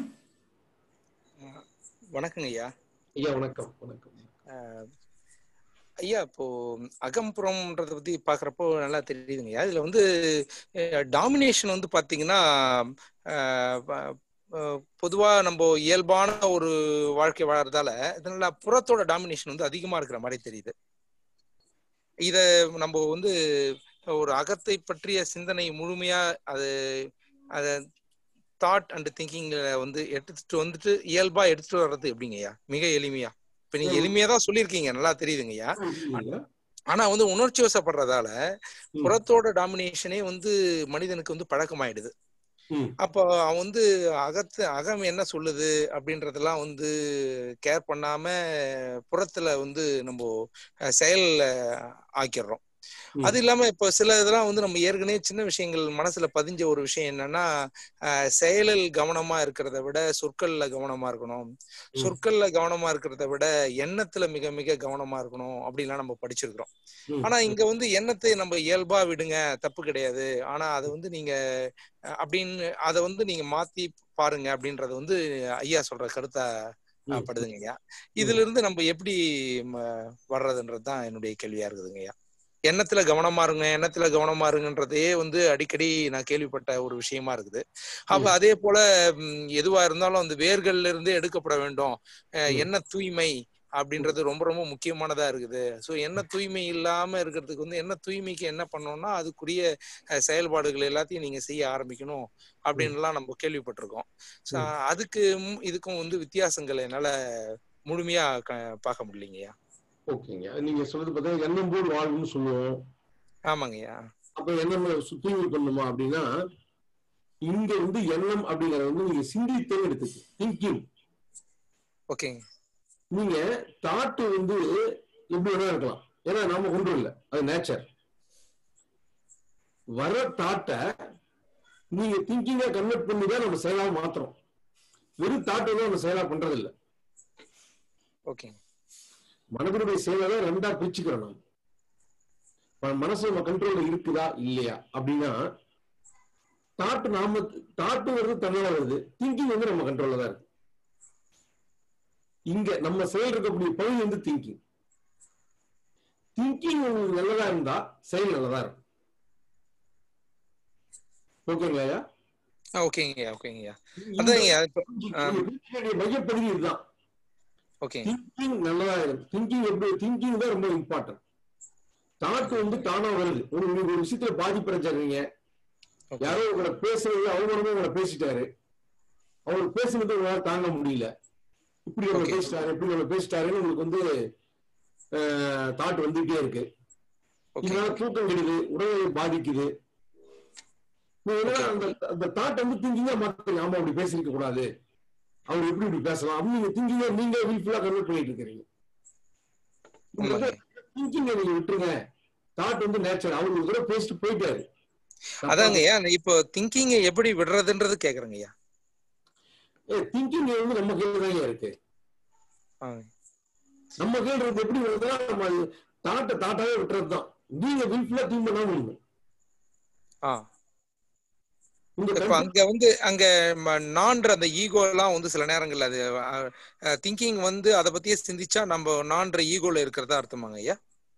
வணக்கங்க ஐயா ஐயா வணக்கம் வணக்கம் அஹ் ஐயா இப்போ அகம்புறம்ன்றத பத்தி பாக்குறப்போ நல்லா தெரியுதுங்க ஐயா இதுல வந்து டாமினேஷன் வந்து பாத்தீங்கன்னா அஹ் ப- அஹ் பொதுவா நம்ம இயல்பான ஒரு வாழ்க்கை வாழறதால இதனால புறத்தோட டாமினேஷன் வந்து அதிகமா இருக்கிற மாதிரி தெரியுது இத நம்ம வந்து ஒரு அகத்தை பற்றிய சிந்தனை முழுமையா அது அத தாட் அண்ட் திங்கிங்ல வந்து எடுத்துட்டு வந்துட்டு இயல்பா எடுத்துட்டு வர்றது எப்படிங்கய்யா மிக எளிமையா இப்ப நீங்க எளிமையா தான் சொல்லியிருக்கீங்க நல்லா தெரியுதுங்கய்யா இல்லையா? ஆனா வந்து உணர்ச்சி வசப்படுறதால ம். புறத்தோட டாமினேஷனே வந்து மனிதனுக்கு வந்து பழக்கமாயிடுது ம். அப்போ அவன் வந்து அகத்து அகம் என்ன சொல்லுது அப்படின்றதெல்லாம் வந்து கேர் பண்ணாம புறத்துல வந்து நம்ம அஹ், செயல்ல ஆக்கிடுறோம் ம். அது இல்லாம இப்போ சில இதெல்லாம் வந்து நம்ம ஏற்கனவே சின்ன விஷயங்கள் மனசுல பதிஞ்ச ஒரு விஷயம் என்னன்னா ஆஹ் செயலில் கவனமா இருக்கிறத விட சொற்கள்ல கவனமா இருக்கணும் ம். சொற்கள்ல கவனமா இருக்கிறத விட எண்ணத்துல மிக மிக கவனமா இருக்கணும் அப்படிலாம் நம்ம படிச்சிருக்கிறோம் ம். ஆனா இங்க வந்து எண்ணத்தை நம்ம இயல்பா விடுங்க தப்பு கிடையாது ஆனா அதை வந்து நீங்க அஹ், அப்படின்னு அதை வந்து நீங்க மாத்தி பாருங்க அப்படின்றது வந்து ஐயா சொல்ற கருத்தா அஹ், ம். படுதுங்க ஐயா ம். இதுல இருந்து நம்ம எப்படி ம, வர்றதுன்றது தான் என்னுடைய கேள்வியா இருக்குதுங்க ஐயா எண்ணத்துல கவனமா இருங்க எண்ணத்துல கவனமா இருங்கன்றதே வந்து அடிக்கடி நான் கேள்விப்பட்ட ஒரு விஷயமா இருக்குது அப்ப ம். அதே போல ம், எதுவா இருந்தாலும் அந்த வேர்கள்ல இருந்து எடுக்கப்பட வேண்டும் அஹ், ம். எண்ண தூய்மை ம். அப்படின்றது ரொம்ப ரொம்ப முக்கியமானதா இருக்குது ஸோ எண்ண தூய்மை இல்லாம இருக்கிறதுக்கு வந்து என்ன தூய்மைக்கு என்ன பண்ணணும்னா அதுக்குரிய அஹ், செயல்பாடுகள் எல்லாத்தையும் நீங்க செய்ய ஆரம்பிக்கணும் ம். அப்படின்லாம் நம்ம கேள்விப்பட்டிருக்கோம் ஸோ ம். அதுக்கு ம், இதுக்கும் வந்து வித்தியாசங்களை என்னால முழுமையா க- பார்க்க முடியலைங்கய்யா ஓகேங்க நீங்க சொல்றது பார்த்தா எண்ணம் போல் வாழ்வுன்னு சொல்லுவோம் ஆமாங்கய்யா அப்ப எண்ணம் சுத்தீவு பண்ணுமா அப்படின்னா இங்க வந்து எண்ணம் அப்படிங்கறது வந்து நீங்க சிந்தித்தல் எடுத்துக்கு திங்கிங் ஓகேங்க நீங்க தாட்டு வந்து எப்படி வேணா இருக்கலாம் ஏன்னா நாம கொண்டு இல்லை அது நேச்சர் வர தாட்டை நீங்க திங்கிங்கா கன்வெர்ட் பண்ணி தான் நம்ம செயலா மாத்துறோம் வெறும் தாட்டை தான் நம்ம செயலா பண்றது இல்ல ஓகேங்க மனதினுடைய செயலை தான் ரெண்டா பிரிச்சுக்கிறோம் நம்ம ம- மனசு நம்ம கண்ட்ரோல்ல இருக்குதா இல்லையா அப்படின்னா தாட்டு நாம தாட்டு வருது தன்னால வருது திங்கிங் வந்து நம்ம கண்ட்ரோல்ல தான் இருக்கு இங்க நம்ம செயல் இருக்கக்கூடிய பகுதி வந்து திங்கிங் திங்கிங் உங்களுக்கு நல்லதா இருந்தா செயல் நல்லதா இருக்கும் ஓகேங்களா ஐயா? ஆ ஓகேங்கய்யா ஓகேங்கய்யா இந்த அதாங்கய்யா இப்போ ஆ, நீங்க புரிஞ்சுக்க மையப்பகுதி இதுதான் ஓகேங்க திங்கிங் நல்லதா இருக்கும் திங்கிங் எப்படி திங்கிங் தான் ரொம்ப இம்பார்ட்டன்ட் தாட் வந்து தானா வருது ஒரு நீங்க ஒரு விஷயத்துல பாதிப்படைஞ்சிடுறீங்க ஓகே யாரோ உங்களை பேசுறது அவமானமா உங்களை பேசிட்டாரு அவங்களுக்கு பேசுனது உங்களால தாங்க முடியல இப்படி உங்களை ஓகே பேசிட்டாரு இப்படி உங்களை பேசிட்டாருன்னு உங்களுக்கு வந்து தாட் வந்துகிட்டே இருக்கு ஓகே இதனால தூக்கம் கெடுது உடல்நிலை பாதிக்குது நீங்க என்ன ஓகே அந்த அந்த தாட் வந்து திங்கிங்கா மாத்துங்க ஆமா அப்படி பேசிருக்க கூடாது அவர் எப்படி இப்படி பேசலாம் அப்படின்னு நீங்க திங்கிங்கா நீங்க வில்ஃபுல்லா கன்வெர்ட் பண்ணிட்டு இருக்கிறீங்க இந்த உண்மைங்க திங்கிங்க நீங்க விட்டுருங்க தாட் வந்து நேச்சர் அவர் ஒரு தடவை பேசிட்டு போயிட்டாரு தப்பா அதாங்கய்யா இப்போ திங்கிங்கை எப்படி விடுறதுன்றது கேக்குறேங்கய்யா திங்கிங் வந்து நம்ம கையில தான் இருக்கு ஆ நம்ம கையில இருந்து எப்படி வருதுன்னா நம்ம அது தாட்டை தாட்டாவே விட்டுறது தான் நீங்க வில்ஃபுல்லா திங்க் பண்ணாம விடணும் ஆ உங்க இப்ப கண்ட்ரோல் அங்க வந்து அங்க ம- நான்ற அந்த ஈகோ எல்லாம் வந்து சில நேரங்கள்ல அது திங்கிங் வந்து அதை பத்தியே சிந்திச்சா நம்ம நான்ற ஈகோல இருக்கிறதா அர்த்தமாங்க ஐயா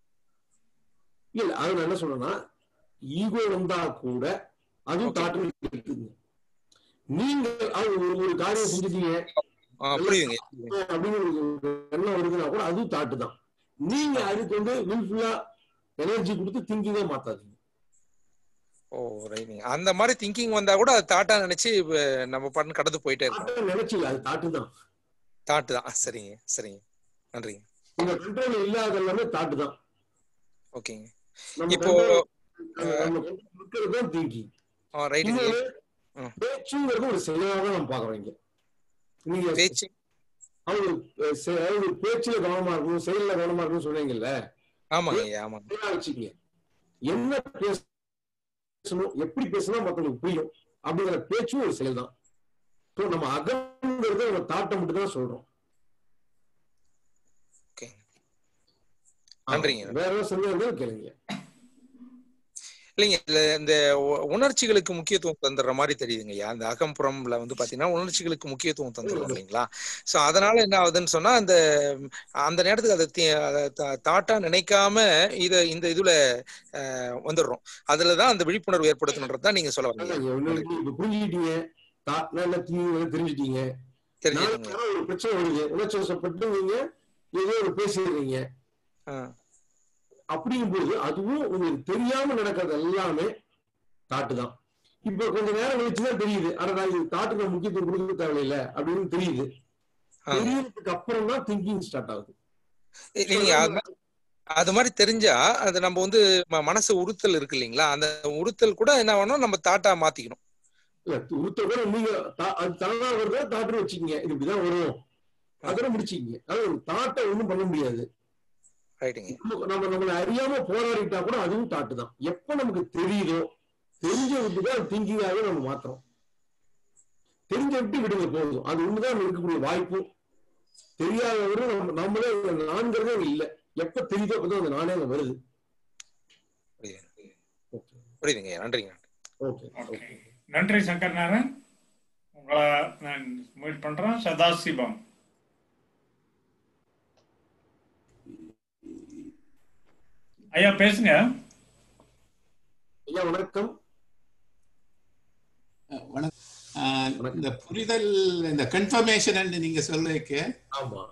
இல்ல அது நான் என்ன சொல்றேன்னா ஈகோ வந்தா கூட அதுவும் ஓகே தாட்டு இருக்குங்க நீங்க அது ஒரு ஒரு காரியம் செஞ்சுட்டீங்க ஆ நல்லா புரியுதுங்க புரியுதுங்க. அப்படின்னு உங்களுக்கு ஒரு எண்ணம் வருதுன்னா கூட அதுவும் தாட்டு தான் நீங்க ஆ அதுக்கு வந்து வில்ஃபுல்லா எனர்ஜி கொடுத்து திங்கிங்கா மாத்தாதீங்க ஓ ரைட்டுங்க அந்த மாதிரி திங்கிங் வந்தா கூட அது தாட்டா நினைச்சு இப்ப நம்ம பண்ணு கடந்து போயிட்டே இருக்கோம் தாட்டை நினைச்சிല്ല அது தாட்டு தான் தாட்டு தான் சரிங்க சரிங்க நன்றிங்க உங்க கண்ட்ரோல் இல்லாத எல்லாமே தாட்டு தான் ஓகேங்க நம்ம இப்போ கண்ட்ரோல் நம்ம கண்ட்ரோல் இருக்கிறது தான் திங்கிங் ஆ ரைட்டுங்க இன்னொரு ம். பேச்சுங்கிறது ஒரு செயலாக தான் நம்ம பாக்குறோம் இங்க நீங்க பேச்சு அவரு அஹ், செ- அதாவது பேச்சுல கவனமா இருக்கணும் செயல்ல கவனமா இருக்கணும்னு சொன்னீங்கல்ல ஆமாங்க ஐயா ஆமாங்க செயலா வச்சுக்கீங்க என்ன பேசணும் எப்படி பேசினா மத்தவங்களுக்கு புரியும் அப்படிங்கிற பேச்சும் ஒரு செயல் தான் ஸோ நம்ம அகங்கிறத நம்ம தாட்டை மட்டும் தான் சொல்றோம் ஓகே ஆமா நன்றிங்க வேற ஏதாவது சந்தேகம் இருந்தாலும் கேளுங்க இல்லைங்க இதுல இந்த உ- உணர்ச்சிகளுக்கு முக்கியத்துவம் தந்துடுற மாதிரி தெரியுதுங்க ஐயா அந்த அகம்புறம்ல வந்து பாத்தீங்கன்னா உணர்ச்சிகளுக்கு முக்கியத்துவம் தந்துடுறோம் இல்லைங்களா சோ அதனால என்ன ஆகுதுன்னு சொன்னா அந்த அந்த நேரத்துக்கு அதை தி- அதை தா- தாட்டா நினைக்காம இத இந்த இதுல அஹ், வந்துடுறோம் அதுலதான் அந்த விழிப்புணர்வு ஏற்படுத்தணுன்றது தான் நீங்க சொல்ல வரீங்க அதாங்க, ஒண்ணு நன்றி நீங்க இப்ப புரிஞ்சுக்கிட்டீங்க தாட்னா என்ன தீங்கு தெரிஞ்சுட்டீங்க தெரிஞ்சுதுங்க நாளைக்கு யாரோ ஒரு பிரச்சனை வருது உணர்ச்சி வசப்பட்டு நீங்க ஏதோ ஒரு பேசிடுறீங்க ஆஹ் அப்படிங்கும்போது அதுவும் உங்களுக்கு தெரியாம நடக்கிறது எல்லாமே தாட்டு தான் இப்ப கொஞ்ச நேரம் கழிச்சுதான் தெரியுது அடடா இது தாட்டுக்கு முக்கியத்துவம் கொடுக்க தேவையில்லை அப்படின்னு தெரியுது ஆஹ் தெரியறதுக்கு அப்புறம் தான் திங்கிங் ஸ்டார்ட் ஆகுது So, இல்லைங்க அது நம்ம மா- அது மாதிரி தெரிஞ்சா அது நம்ம வந்து ம- மனசு உறுத்தல் இருக்கு இல்லைங்களா அந்த உறுத்தல் கூட என்ன பண்ணணும் நம்ம தாட்டா மாத்திக்கணும் இல்ல உருத்த கூட நீங்க தா- அது தானா வருதா தாட்டுன்னு வச்சுக்கீங்க இது இப்படிதான் வரும் ஆஹ் அதோட முடிச்சுக்கீங்க அதாவது தாட்டை ஒண்ணும் பண்ண முடியாது ரைட்டுங்க நம்ம நம்ம நம்மளை அறியாம போராடிட்டா கூட அதுவும் தாட்டு தான் எப்ப நமக்கு தெரியுதோ தெரிஞ்ச விட்டுதான் அது திங்கிங்காகவே நம்ம மாத்துறோம் தெரிஞ்ச விட்டு விடுங்க போதும் அது ஒண்ணுதான் நம்ம இருக்கக்கூடிய வாய்ப்பு தெரியாதவரு நம்ம நம்மளே நான்கிறதே அங்க இல்ல எப்ப தெரியுதோ அப்பதான் அந்த நானே அங்க வருது புரியுதுங்க நன்றிங்க ஓகே ஓகே நன்றி சங்கர் நாராயண் உங்களை நான் மீட் பண்றேன் சதாசிவம் ஐயா பேசுங்க ஐயா வணக்கம் வணக்கம் ஆஹ் இந்த புரிதல் இந்த கன்ஃபர்மேஷன் நீங்க சொல்லிருக்க ஆமா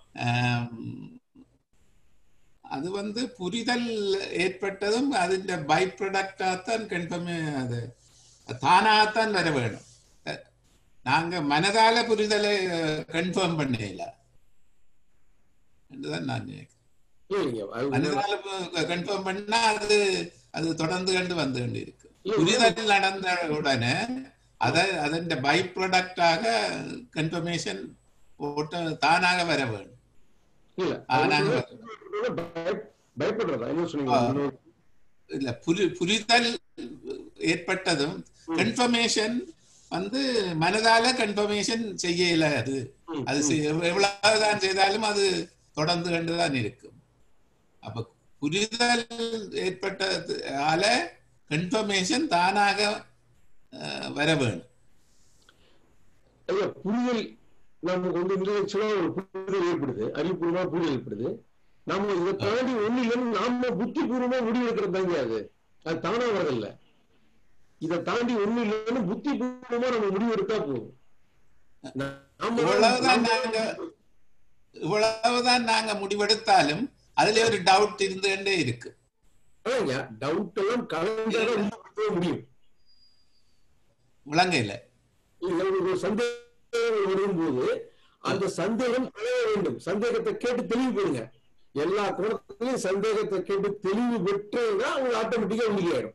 அது வந்து புரிதல் ஏற்பட்டதும் അതിന്റെ ബൈ പ്രൊഡക്റ്റാത്താൻ കൺഫേം അത് தானாகத்தான் வர வேணும் அஹ் நாங்க மனதால புரிதலை கன்ஃபார்ம் பண்ணல என்றுதான் நான் நினைக்கிறேன் இல்லைங்க அது மனதால கன்ஃபார்ம் பண்ணா அது அது தொடர்ந்து கண்டு வந்து கொண்டு இருக்கு புரிதல் நடந்த உடனே அத அதன் பை ப்ராடக்டாக கன்ஃபர்மேஷன் போட்டு தானாக வர வேணும் இல்ல தானாக வர பய- பயப்படுறதா என்ன சொன்னீங்க இன்னொரு- இல்ல புரி புரிதல் ஏற்பட்டதும் கன்ஃபர்மேஷன் வந்து மனதால கன்ஃபர்மேஷன் செய்யல அது அது செய்- எவ்வளவுதான் செய்தாலும் அது தொடர்ந்து கண்டுதான் இருக்கும் அப்ப புரிதல் ஏற்பட்டதால கன்ஃபர்மேஷன் தானாக அஹ், வர வேணும் ஐயா புரிதல் நமக்கு வந்து இன்டலெக்சுவலா ஒரு புரிதல் ஏற்படுது அறிவுபூர்வமா புரிதல் ஏற்படுது நம்ம இதை தாண்டி ஒண்ணு இல்லைன்னு நாம புத்திபூர்வமா முடிவு எடுக்கிறது தாங்க அது அது தானா வரதில்ல இதை தாண்டி ஒண்ணு இல்லைன்னு புத்திபூர்வமா நம்ம முடிவு எடுத்தா போதும் நாம இவ்வளவுதான் நாங்க இவ்வளவுதான் நாங்க முடிவெடுத்தாலும் அதுல ஒரு டவுட் இருந்துகிட்டே இருக்கு டவுட் எல்லாம் கலந்தாதான் உள்ள முடியும் விளங்கையில இல்ல, ஒரு சந்தேகம் வரும்போது அந்த சந்தேகம் களைய வேண்டும் சந்தேகத்தை கேட்டு தெளிவு பெறுங்க எல்லா கோணத்திலையும் சந்தேகத்தை கேட்டு தெளிவு பெற்றா அவங்க ஆட்டோமேட்டிக்கா உறுதியாயிடும்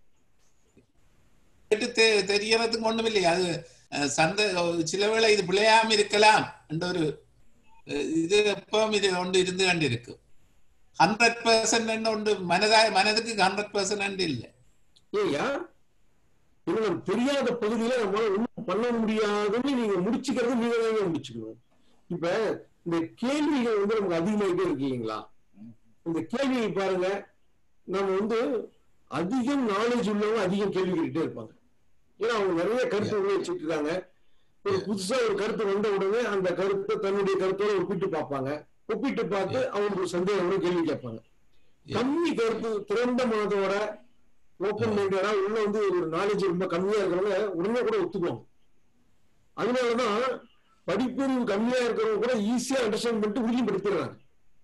கேட்டு தெ- தெரியறதுக்கு ஒண்ணும் இல்லையா அது அஹ், சந்த சில வேளை இது பிழையாம இருக்கலாம் என்ற ஒரு அஹ், இது எப்பவும் இது ஒன்று இருந்து கண்டு இருக்கு ஹண்ட்ரட் பெர்சன்ட் ஒன்று மனதா மனதுக்கு ஹண்ட்ரட் பெர்சன்ட் இல்லை ஏய்யா இன்னும் தெரியாத பகுதியில நம்மளால ஒண்ணும் பண்ண முடியாதுன்னு நீங்க முடிச்சுக்கிறது நீங்க தாங்க முடிச்சுக்கணும் இப்ப இந்த கேள்விகள் வந்து நமக்கு அதிகமாயிட்டே இருக்கு இல்லைங்களா இந்த கேள்வியை பாருங்க நம்ம வந்து அதிகம் நாலேஜ் உள்ளவங்க அதிகம் கேள்வி கேட்டுட்டே இருப்பாங்க ஏன்னா அவங்க நிறைய கருத்து உள்ள வச்சுட்டு இருக்காங்க ஒரு புதுசா ஒரு கருத்து வந்த உடனே அந்த கருத்தை தன்னுடைய கருத்தோட ஒப்பிட்டு பார்ப்பாங்க ஒப்பிட்டு பார்த்து அவங்களுக்கு ஒரு சந்தேகம் கேள்வி கேட்பாங்க கம்மி கருத்து திறந்த மனதோட ஓப்பன் மைண்டடா உள்ள வந்து ஒரு நாலேஜ் ரொம்ப கம்மியா இருக்கிறவங்க உடனே கூட ஒத்துக்குவாங்க அதனாலதான் படிப்பறிவு கம்மியா இருக்கிறவங்க கூட ஈஸியா அண்டர்ஸ்டாண்ட் பண்ணிட்டு உறுதிப்படுத்திடுறாங்க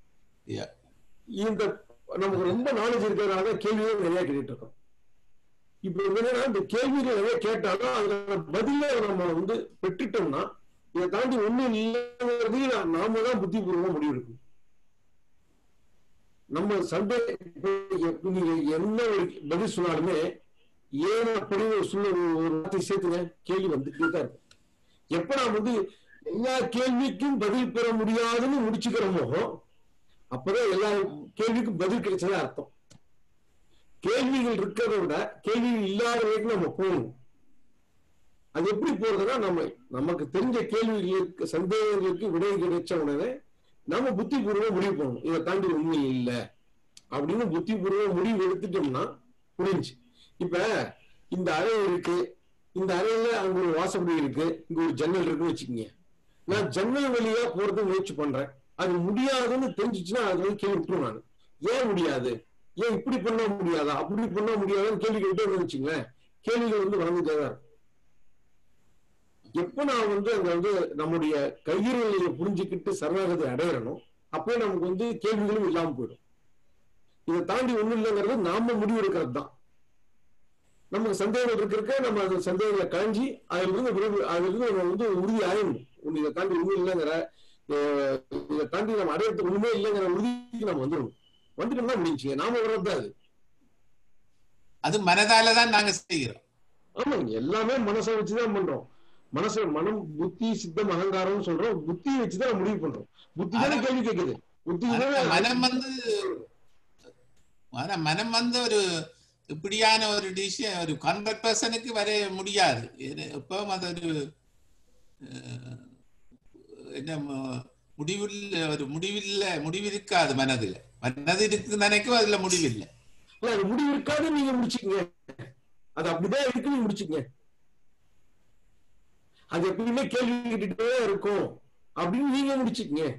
இந்த நமக்கு ரொம்ப நாலேஜ் இருக்கிறதுனால கேள்விகள் நிறைய கேட்டுட்டு இருக்கோம் இப்ப என்னன்னா இந்த கேள்விகள் நிறைய கேட்டாலும் அதுக்கான பதில நம்ம வந்து பெற்றுட்டோம்னா இதை தாண்டி ஒண்ணும் இல்லைங்கிறதையும் நா- நாம தான் புத்திபூர்வமா முடிவு எடுக்கணும் நம்ம சண்டே இப்ப எப்ப நீங்க என்ன ஒரு பதில் சொன்னாலுமே ஏன் அப்படி ஒரு சூழல் ஒரு ஒரு வார்த்தை சேர்த்துங்க கேள்வி வந்துட்டே தான் இருக்கும் எப்ப நாம் வந்து எல்லா கேள்விக்கும் பதில் பெற முடியாதுன்னு முடிச்சுக்கிறோமோ அப்பதான் எல்லா கேள்விக்கும் பதில் கிடைச்சதா அர்த்தம் கேள்விகள் இருக்கிறத விட கேள்விகள் இல்லாத வரைக்கும் நம்ம போகணும் அது எப்படி போறதுன்னா நம்ம நமக்கு தெரிஞ்ச கேள்விகளுக்கு சந்தேகங்களுக்கு விடை கிடைச்ச உடனே நம்ம புத்திபூர்வமா முடிவு பண்ணணும் இதை தாண்டி உண்மை இல்லை அப்படின்னு புத்திபூர்வமா முடிவு எடுத்துட்டோம்னா முடிஞ்சு இப்ப இந்த அறை இருக்கு இந்த அறையில அங்க ஒரு வாசப்படி இருக்கு இங்க ஒரு ஜன்னல் இருக்குன்னு வச்சுக்கோங்க நான் ஜன்னல் வழியா போறது முயற்சி பண்றேன் அது முடியாதுன்னு தெரிஞ்சிச்சுன்னா அது வந்து கேள்வி விட்டுரும் நான் ஏன் முடியாது ஏன் இப்படி பண்ண முடியாதா அப்படி பண்ண முடியாதான்னு கேள்வி கேட்டே வச்சுங்களேன் கேள்விகள் வந்து வளர்ந்துட்டே தான் இருக்கும் எப்ப நான் வந்து அங்க வந்து நம்முடைய கையிறலையை புரிஞ்சுக்கிட்டு சரணாகதி அடையறணும் அப்பவே நமக்கு வந்து கேள்விகளும் இல்லாம போயிடும் இதை தாண்டி ஒண்ணும் இல்லைங்கிறது நாம முடிவு எடுக்கிறது தான் நமக்கு சந்தேகங்கள் இருக்க இருக்க நம்ம அந்த சந்தேகங்களை களைஞ்சி அதுல இருந்து விரும்பு அதுல இருந்து நம்ம வந்து உறுதி ஆயிடணும் ஒண்ணு இதை தாண்டி ஒண்ணும் இல்லைங்கிற அஹ், இதை தாண்டி நம்ம அடையறதுக்கு ஒண்ணுமே இல்லைங்கிற உறுதிக்கு நம்ம வந்துடணும் வந்துட்டோம்னா முடிஞ்சுங்க நாம வர்றது தான் அது அது மனதால தான் நாங்க செய்கிறோம் ஆமாங்க எல்லாமே மனசை வச்சுதான் பண்றோம் மனசு மனம் புத்தி சித்தம் அகங்காரம்னு சொல்றோம் புத்தியை வச்சுதான் முடிவு பண்றோம் புத்தி தானே கேள்வி கேட்குது புத்தி ஆனா தானே மனம் வந்து ஆனா மனம் வந்து ஒரு இப்படியான ஒரு டிஷ் ஒரு ஹண்ட்ரட் பர்சனுக்கு வர முடியாது இது- எப்பவும் அது ஒரு அஹ், என்ன மு- முடிவில் ஒரு முடிவில்ல முடிவிருக்காது மனதுல மனது இருக்கு நினைக்கும் அதுல முடிவில்லை இல்ல அது முடிவு இருக்காது நீங்க முடிச்சுக்கங்க அது அப்படிதான் இருக்கு நீங்க முடிச்சுக்கங்க அது எப்பயுமே கேள்வி கேட்டுட்டே இருக்கும் அப்படின்னு நீங்க முடிச்சுக்கங்க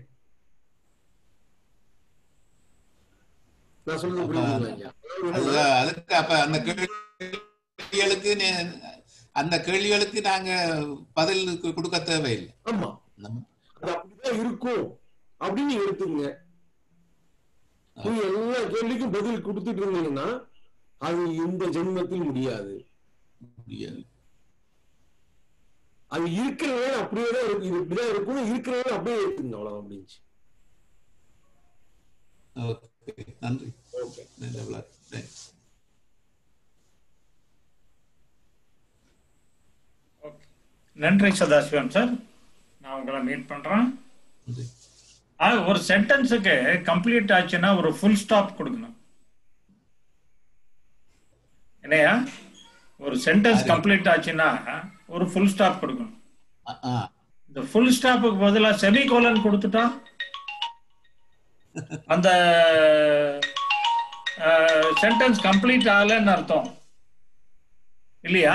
நான் சொல்றது புரியுதுங்களா ஐயா அதாவது அதுதான் அதுக்கு அப்ப அந்த கேள்விகளுக்கு நே- அந்த கேள்விகளுக்கு நாங்க பதில் கு- கொடுக்க தேவையில்லை ஆமா நம்ம- அது அப்படிதான் இருக்கும் அப்படின்னு நீங்க எடுத்துக்கங்க நீங்க எல்லா கேள்விக்கும் பதில் கொடுத்துட்டு இருந்தீங்கன்னா அது இந்த ஜென்மத்தில் முடியாது முடியாது அது இருக்கிற வேலை அப்படியே தான் இருக்கு இது இப்படிதான் இருக்கும் இருக்கிற வேலை அப்படியே இருக்குங்க அவ்வளவு அப்படின்ச்சு ஓகே நன்றி ஓகே நல்ல விளக்கம். Thanks. நன்றி சதாசிவம் சார் நான் உங்களை மீட் பண்றேன் நன்றி. ஆ, ஒரு சென்டென்ஸுக்கு கம்ப்ளீட் ஆச்சுன்னா ஒரு ஃபுல் ஸ்டாப் கொடுக்கணும் என்னையா ஒரு சென்டென்ஸ் கம்ப்ளீட் ஆச்சுன்னா ஒரு ஃபுல் ஸ்டாப் கொடுக்கணும் ஆ- ஆ. இந்த ஃபுல் ஸ்டாப்புக்கு பதிலா செமி கோலன் கொடுத்துட்டா அந்த சென்டென்ஸ் கம்ப்ளீட் ஆகலைன்னு அர்த்தம் இல்லையா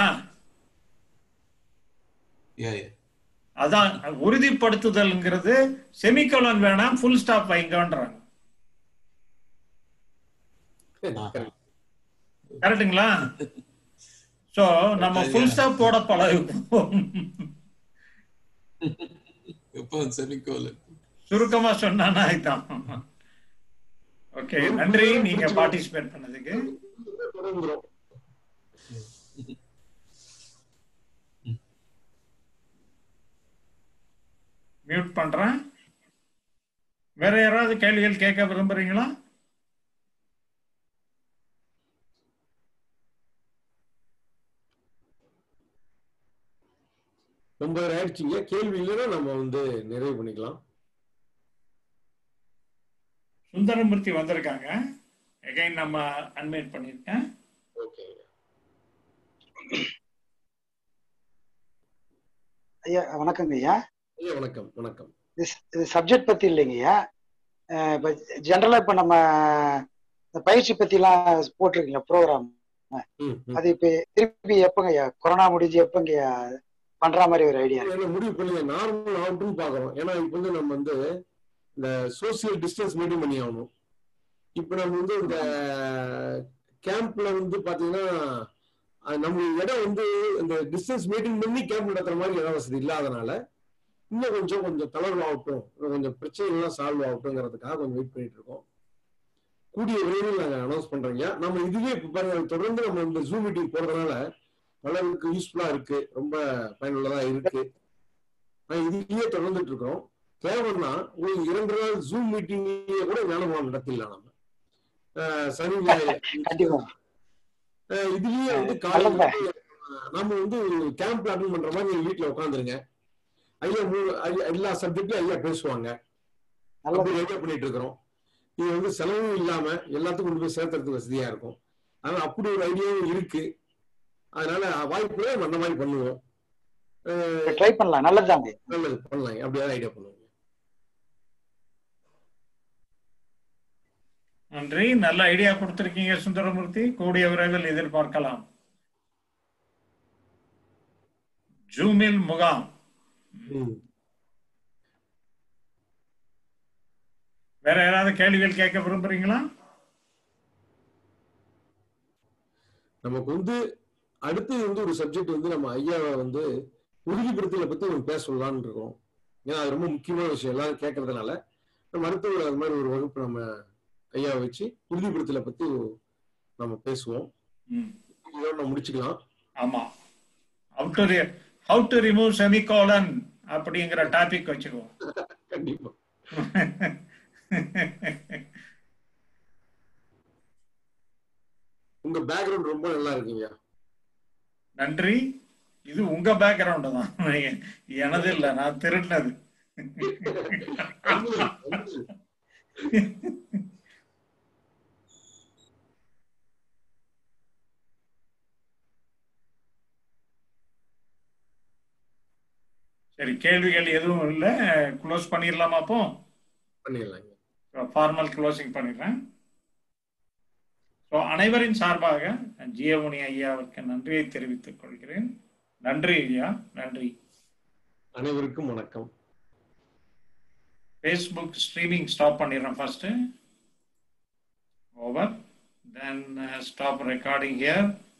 Yeah, yeah. அதான் உறுதிப்படுத்துதல்ங்கிறது செமிகோலன் வேணாம் ஃபுல் ஸ்டாப் வைங்கன்றாங்க கரெக்ட்டுங்களா சோ நம்ம ஃபுல் ஸ்டாப் போட பழகுவோம் எப்பவும் semicolon. சுருக்கமா சொன்னானா இதான் ஓகே நன்றி நீங்க பார்ட்டிசிபேட் பண்ணதுக்கு தொடர்ந்துரும் மியூட் பண்றேன் வேற யாராவது கேள்விகள் கேட்க விரும்புறீங்களா ஒன்பது ஆயிடுச்சுங்க கேள்வி இல்லைன்னா நம்ம வந்து நிறைவு பண்ணிக்கலாம் சுந்தரமூர்த்தி வந்திருக்காங்க எகைன் நம்ம அன்மைட் பண்ணிருக்கேன் ஓகே ஐயா வணக்கங்க ஐயா ஐயா வணக்கம் வணக்கம் இது இது சப்ஜெக்ட் பத்தி இல்லைங்க ஐயா அஹ் இப்ப ஜென்ரலா இப்ப நம்ம இந்த பயிற்சி பத்தி எல்லாம் போட்டிருக்கீங்க ப்ரோக்ராம் ம், ம். அது இப்ப திருப்பி எப்பங்க ஐயா கொரோனா முடிஞ்சு எப்பங்க ஐயா பண்ற மாதிரி ஒரு ஐடியா என்ன முடிவு பண்ணுங்க நார்மல் ஆகட்டும்னு பாக்குறோம் ஏன்னா இப்ப வந்து நம்ம வந்து இந்த சோசியல் டிஸ்டன்ஸ் மெயின்டைன் பண்ணி ஆகணும் இப்ப நம்ம வந்து இந்த கேம்ப்ல வந்து பாத்தீங்கன்னா அஹ், நம்ம இடம் வந்து இந்த டிஸ்டன்ஸ் மெயின்டைன் பண்ணி கேம்ப் நடத்துற மாதிரி இட வசதி இல்லாதனால இன்னும் கொஞ்சம் கொஞ்சம் தளர்வாகட்டும் இன்னும் கொஞ்சம் பிரச்சனைகள்லாம் சால்வ் ஆகட்டும்ங்கிறதுக்காக கொஞ்சம் வெயிட் பண்ணிட்டு இருக்கோம் கூடிய விரைவில் நாங்க அனௌன்ஸ் பண்றோங்க நம்ம இதுவே இப்ப பாருங்க தொடர்ந்து நம்ம இந்த ஜூம் மீட்டிங் போறதுனால பலருக்கு யூஸ்ஃபுல்லா இருக்கு ரொம்ப பயனுள்ளதா இருக்கு ஆனா இதுலயே தொடர்ந்துட்டு இருக்கோம் தேவைன்னா ஒரு இரண்டு நாள் ஜூம் மீட்டிங்லயே கூட ஞானமான நடத்திடலாம் நம்ம அஹ் சனி ஞாயிறு கண்டிப்பா அஹ் இதுலயே வந்து காலையில வந்து, அஹ் நம்ம வந்து கேம்ப் அட்டன் பண்ற மாதிரி நீங்க வீட்டுல உட்காந்துருங்க ஐயா மூணு ஐயா எல்லா சப்ஜெக்ட்லயும் ஐயா பேசுவாங்க அப்படி ரெடியா பண்ணிட்டு இருக்கிறோம் இது வந்து செலவும் இல்லாம எல்லாத்துக்கும் கொண்டு போய் சேர்த்துறதுக்கு வசதியா இருக்கும் ஆனா அப்படி ஒரு ஐடியாவும் இருக்கு அதனால வாய்ப்புல நம்ம அந்த மாதிரி பண்ணுவோம் அஹ் ட்ரை பண்ணலாம் நல்லதுதாங்க நல்லது பண்ணலாம் அப்படியாவது ஐடியா பண்ணுவோம் நன்றி நல்ல ஐடியா கொடுத்திருக்கீங்க சுந்தரமூர்த்தி கூடிய விரைவில் எதிர்பார்க்கலாம் ஜூமில் முகாம் ம். வேற யாராவது கேள்விகள் கேட்க விரும்புறீங்களா நமக்கு வந்து அடுத்து வந்து ஒரு சப்ஜெக்ட் வந்து நம்ம ஐயாவை வந்து உறுதிப்படுத்தலை பத்தி நம்ம பேச சொல்லலாம்னு இருக்கோம் ஏன்னா அது ரொம்ப முக்கியமான விஷயம் எல்லாரும் கேட்கறதுனால நம்ம அடுத்த ஒரு அது மாதிரி ஒரு வகுப்பு நம்ம ஐயாவை வச்சு உறுதிப்படுத்தலை பத்தி நம்ம பேசுவோம் ம். இதோட நம்ம முடிச்சுக்கலாம் ஆமா how to how to remove semicolon அப்படிங்கிற டாபிக் வச்சுக்குவோம் கண்டிப்பா உங்க பேக்ரவுண்ட் ரொம்ப நல்லா இருக்குங்க நன்றி இது உங்க பேக்ரவுண்ட் தான் எனது இல்ல நான் திருடினது சரி கேள்விகள் எதுவும் இல்லை க்ளோஸ் பண்ணிடலாமா அப்போ பண்ணிடலாங்க ஃபார்மல் க்ளோசிங் பண்ணிடுறேன் ஸோ அனைவரின் சார்பாக ஜியமுனி ஐயாவிற்கு நன்றியை தெரிவித்துக் கொள்கிறேன் நன்றி ஐயா நன்றி அனைவருக்கும் வணக்கம் ஃபேஸ்புக் ஸ்ட்ரீமிங் ஸ்டாப் பண்ணிடுறேன் first over then stop recording here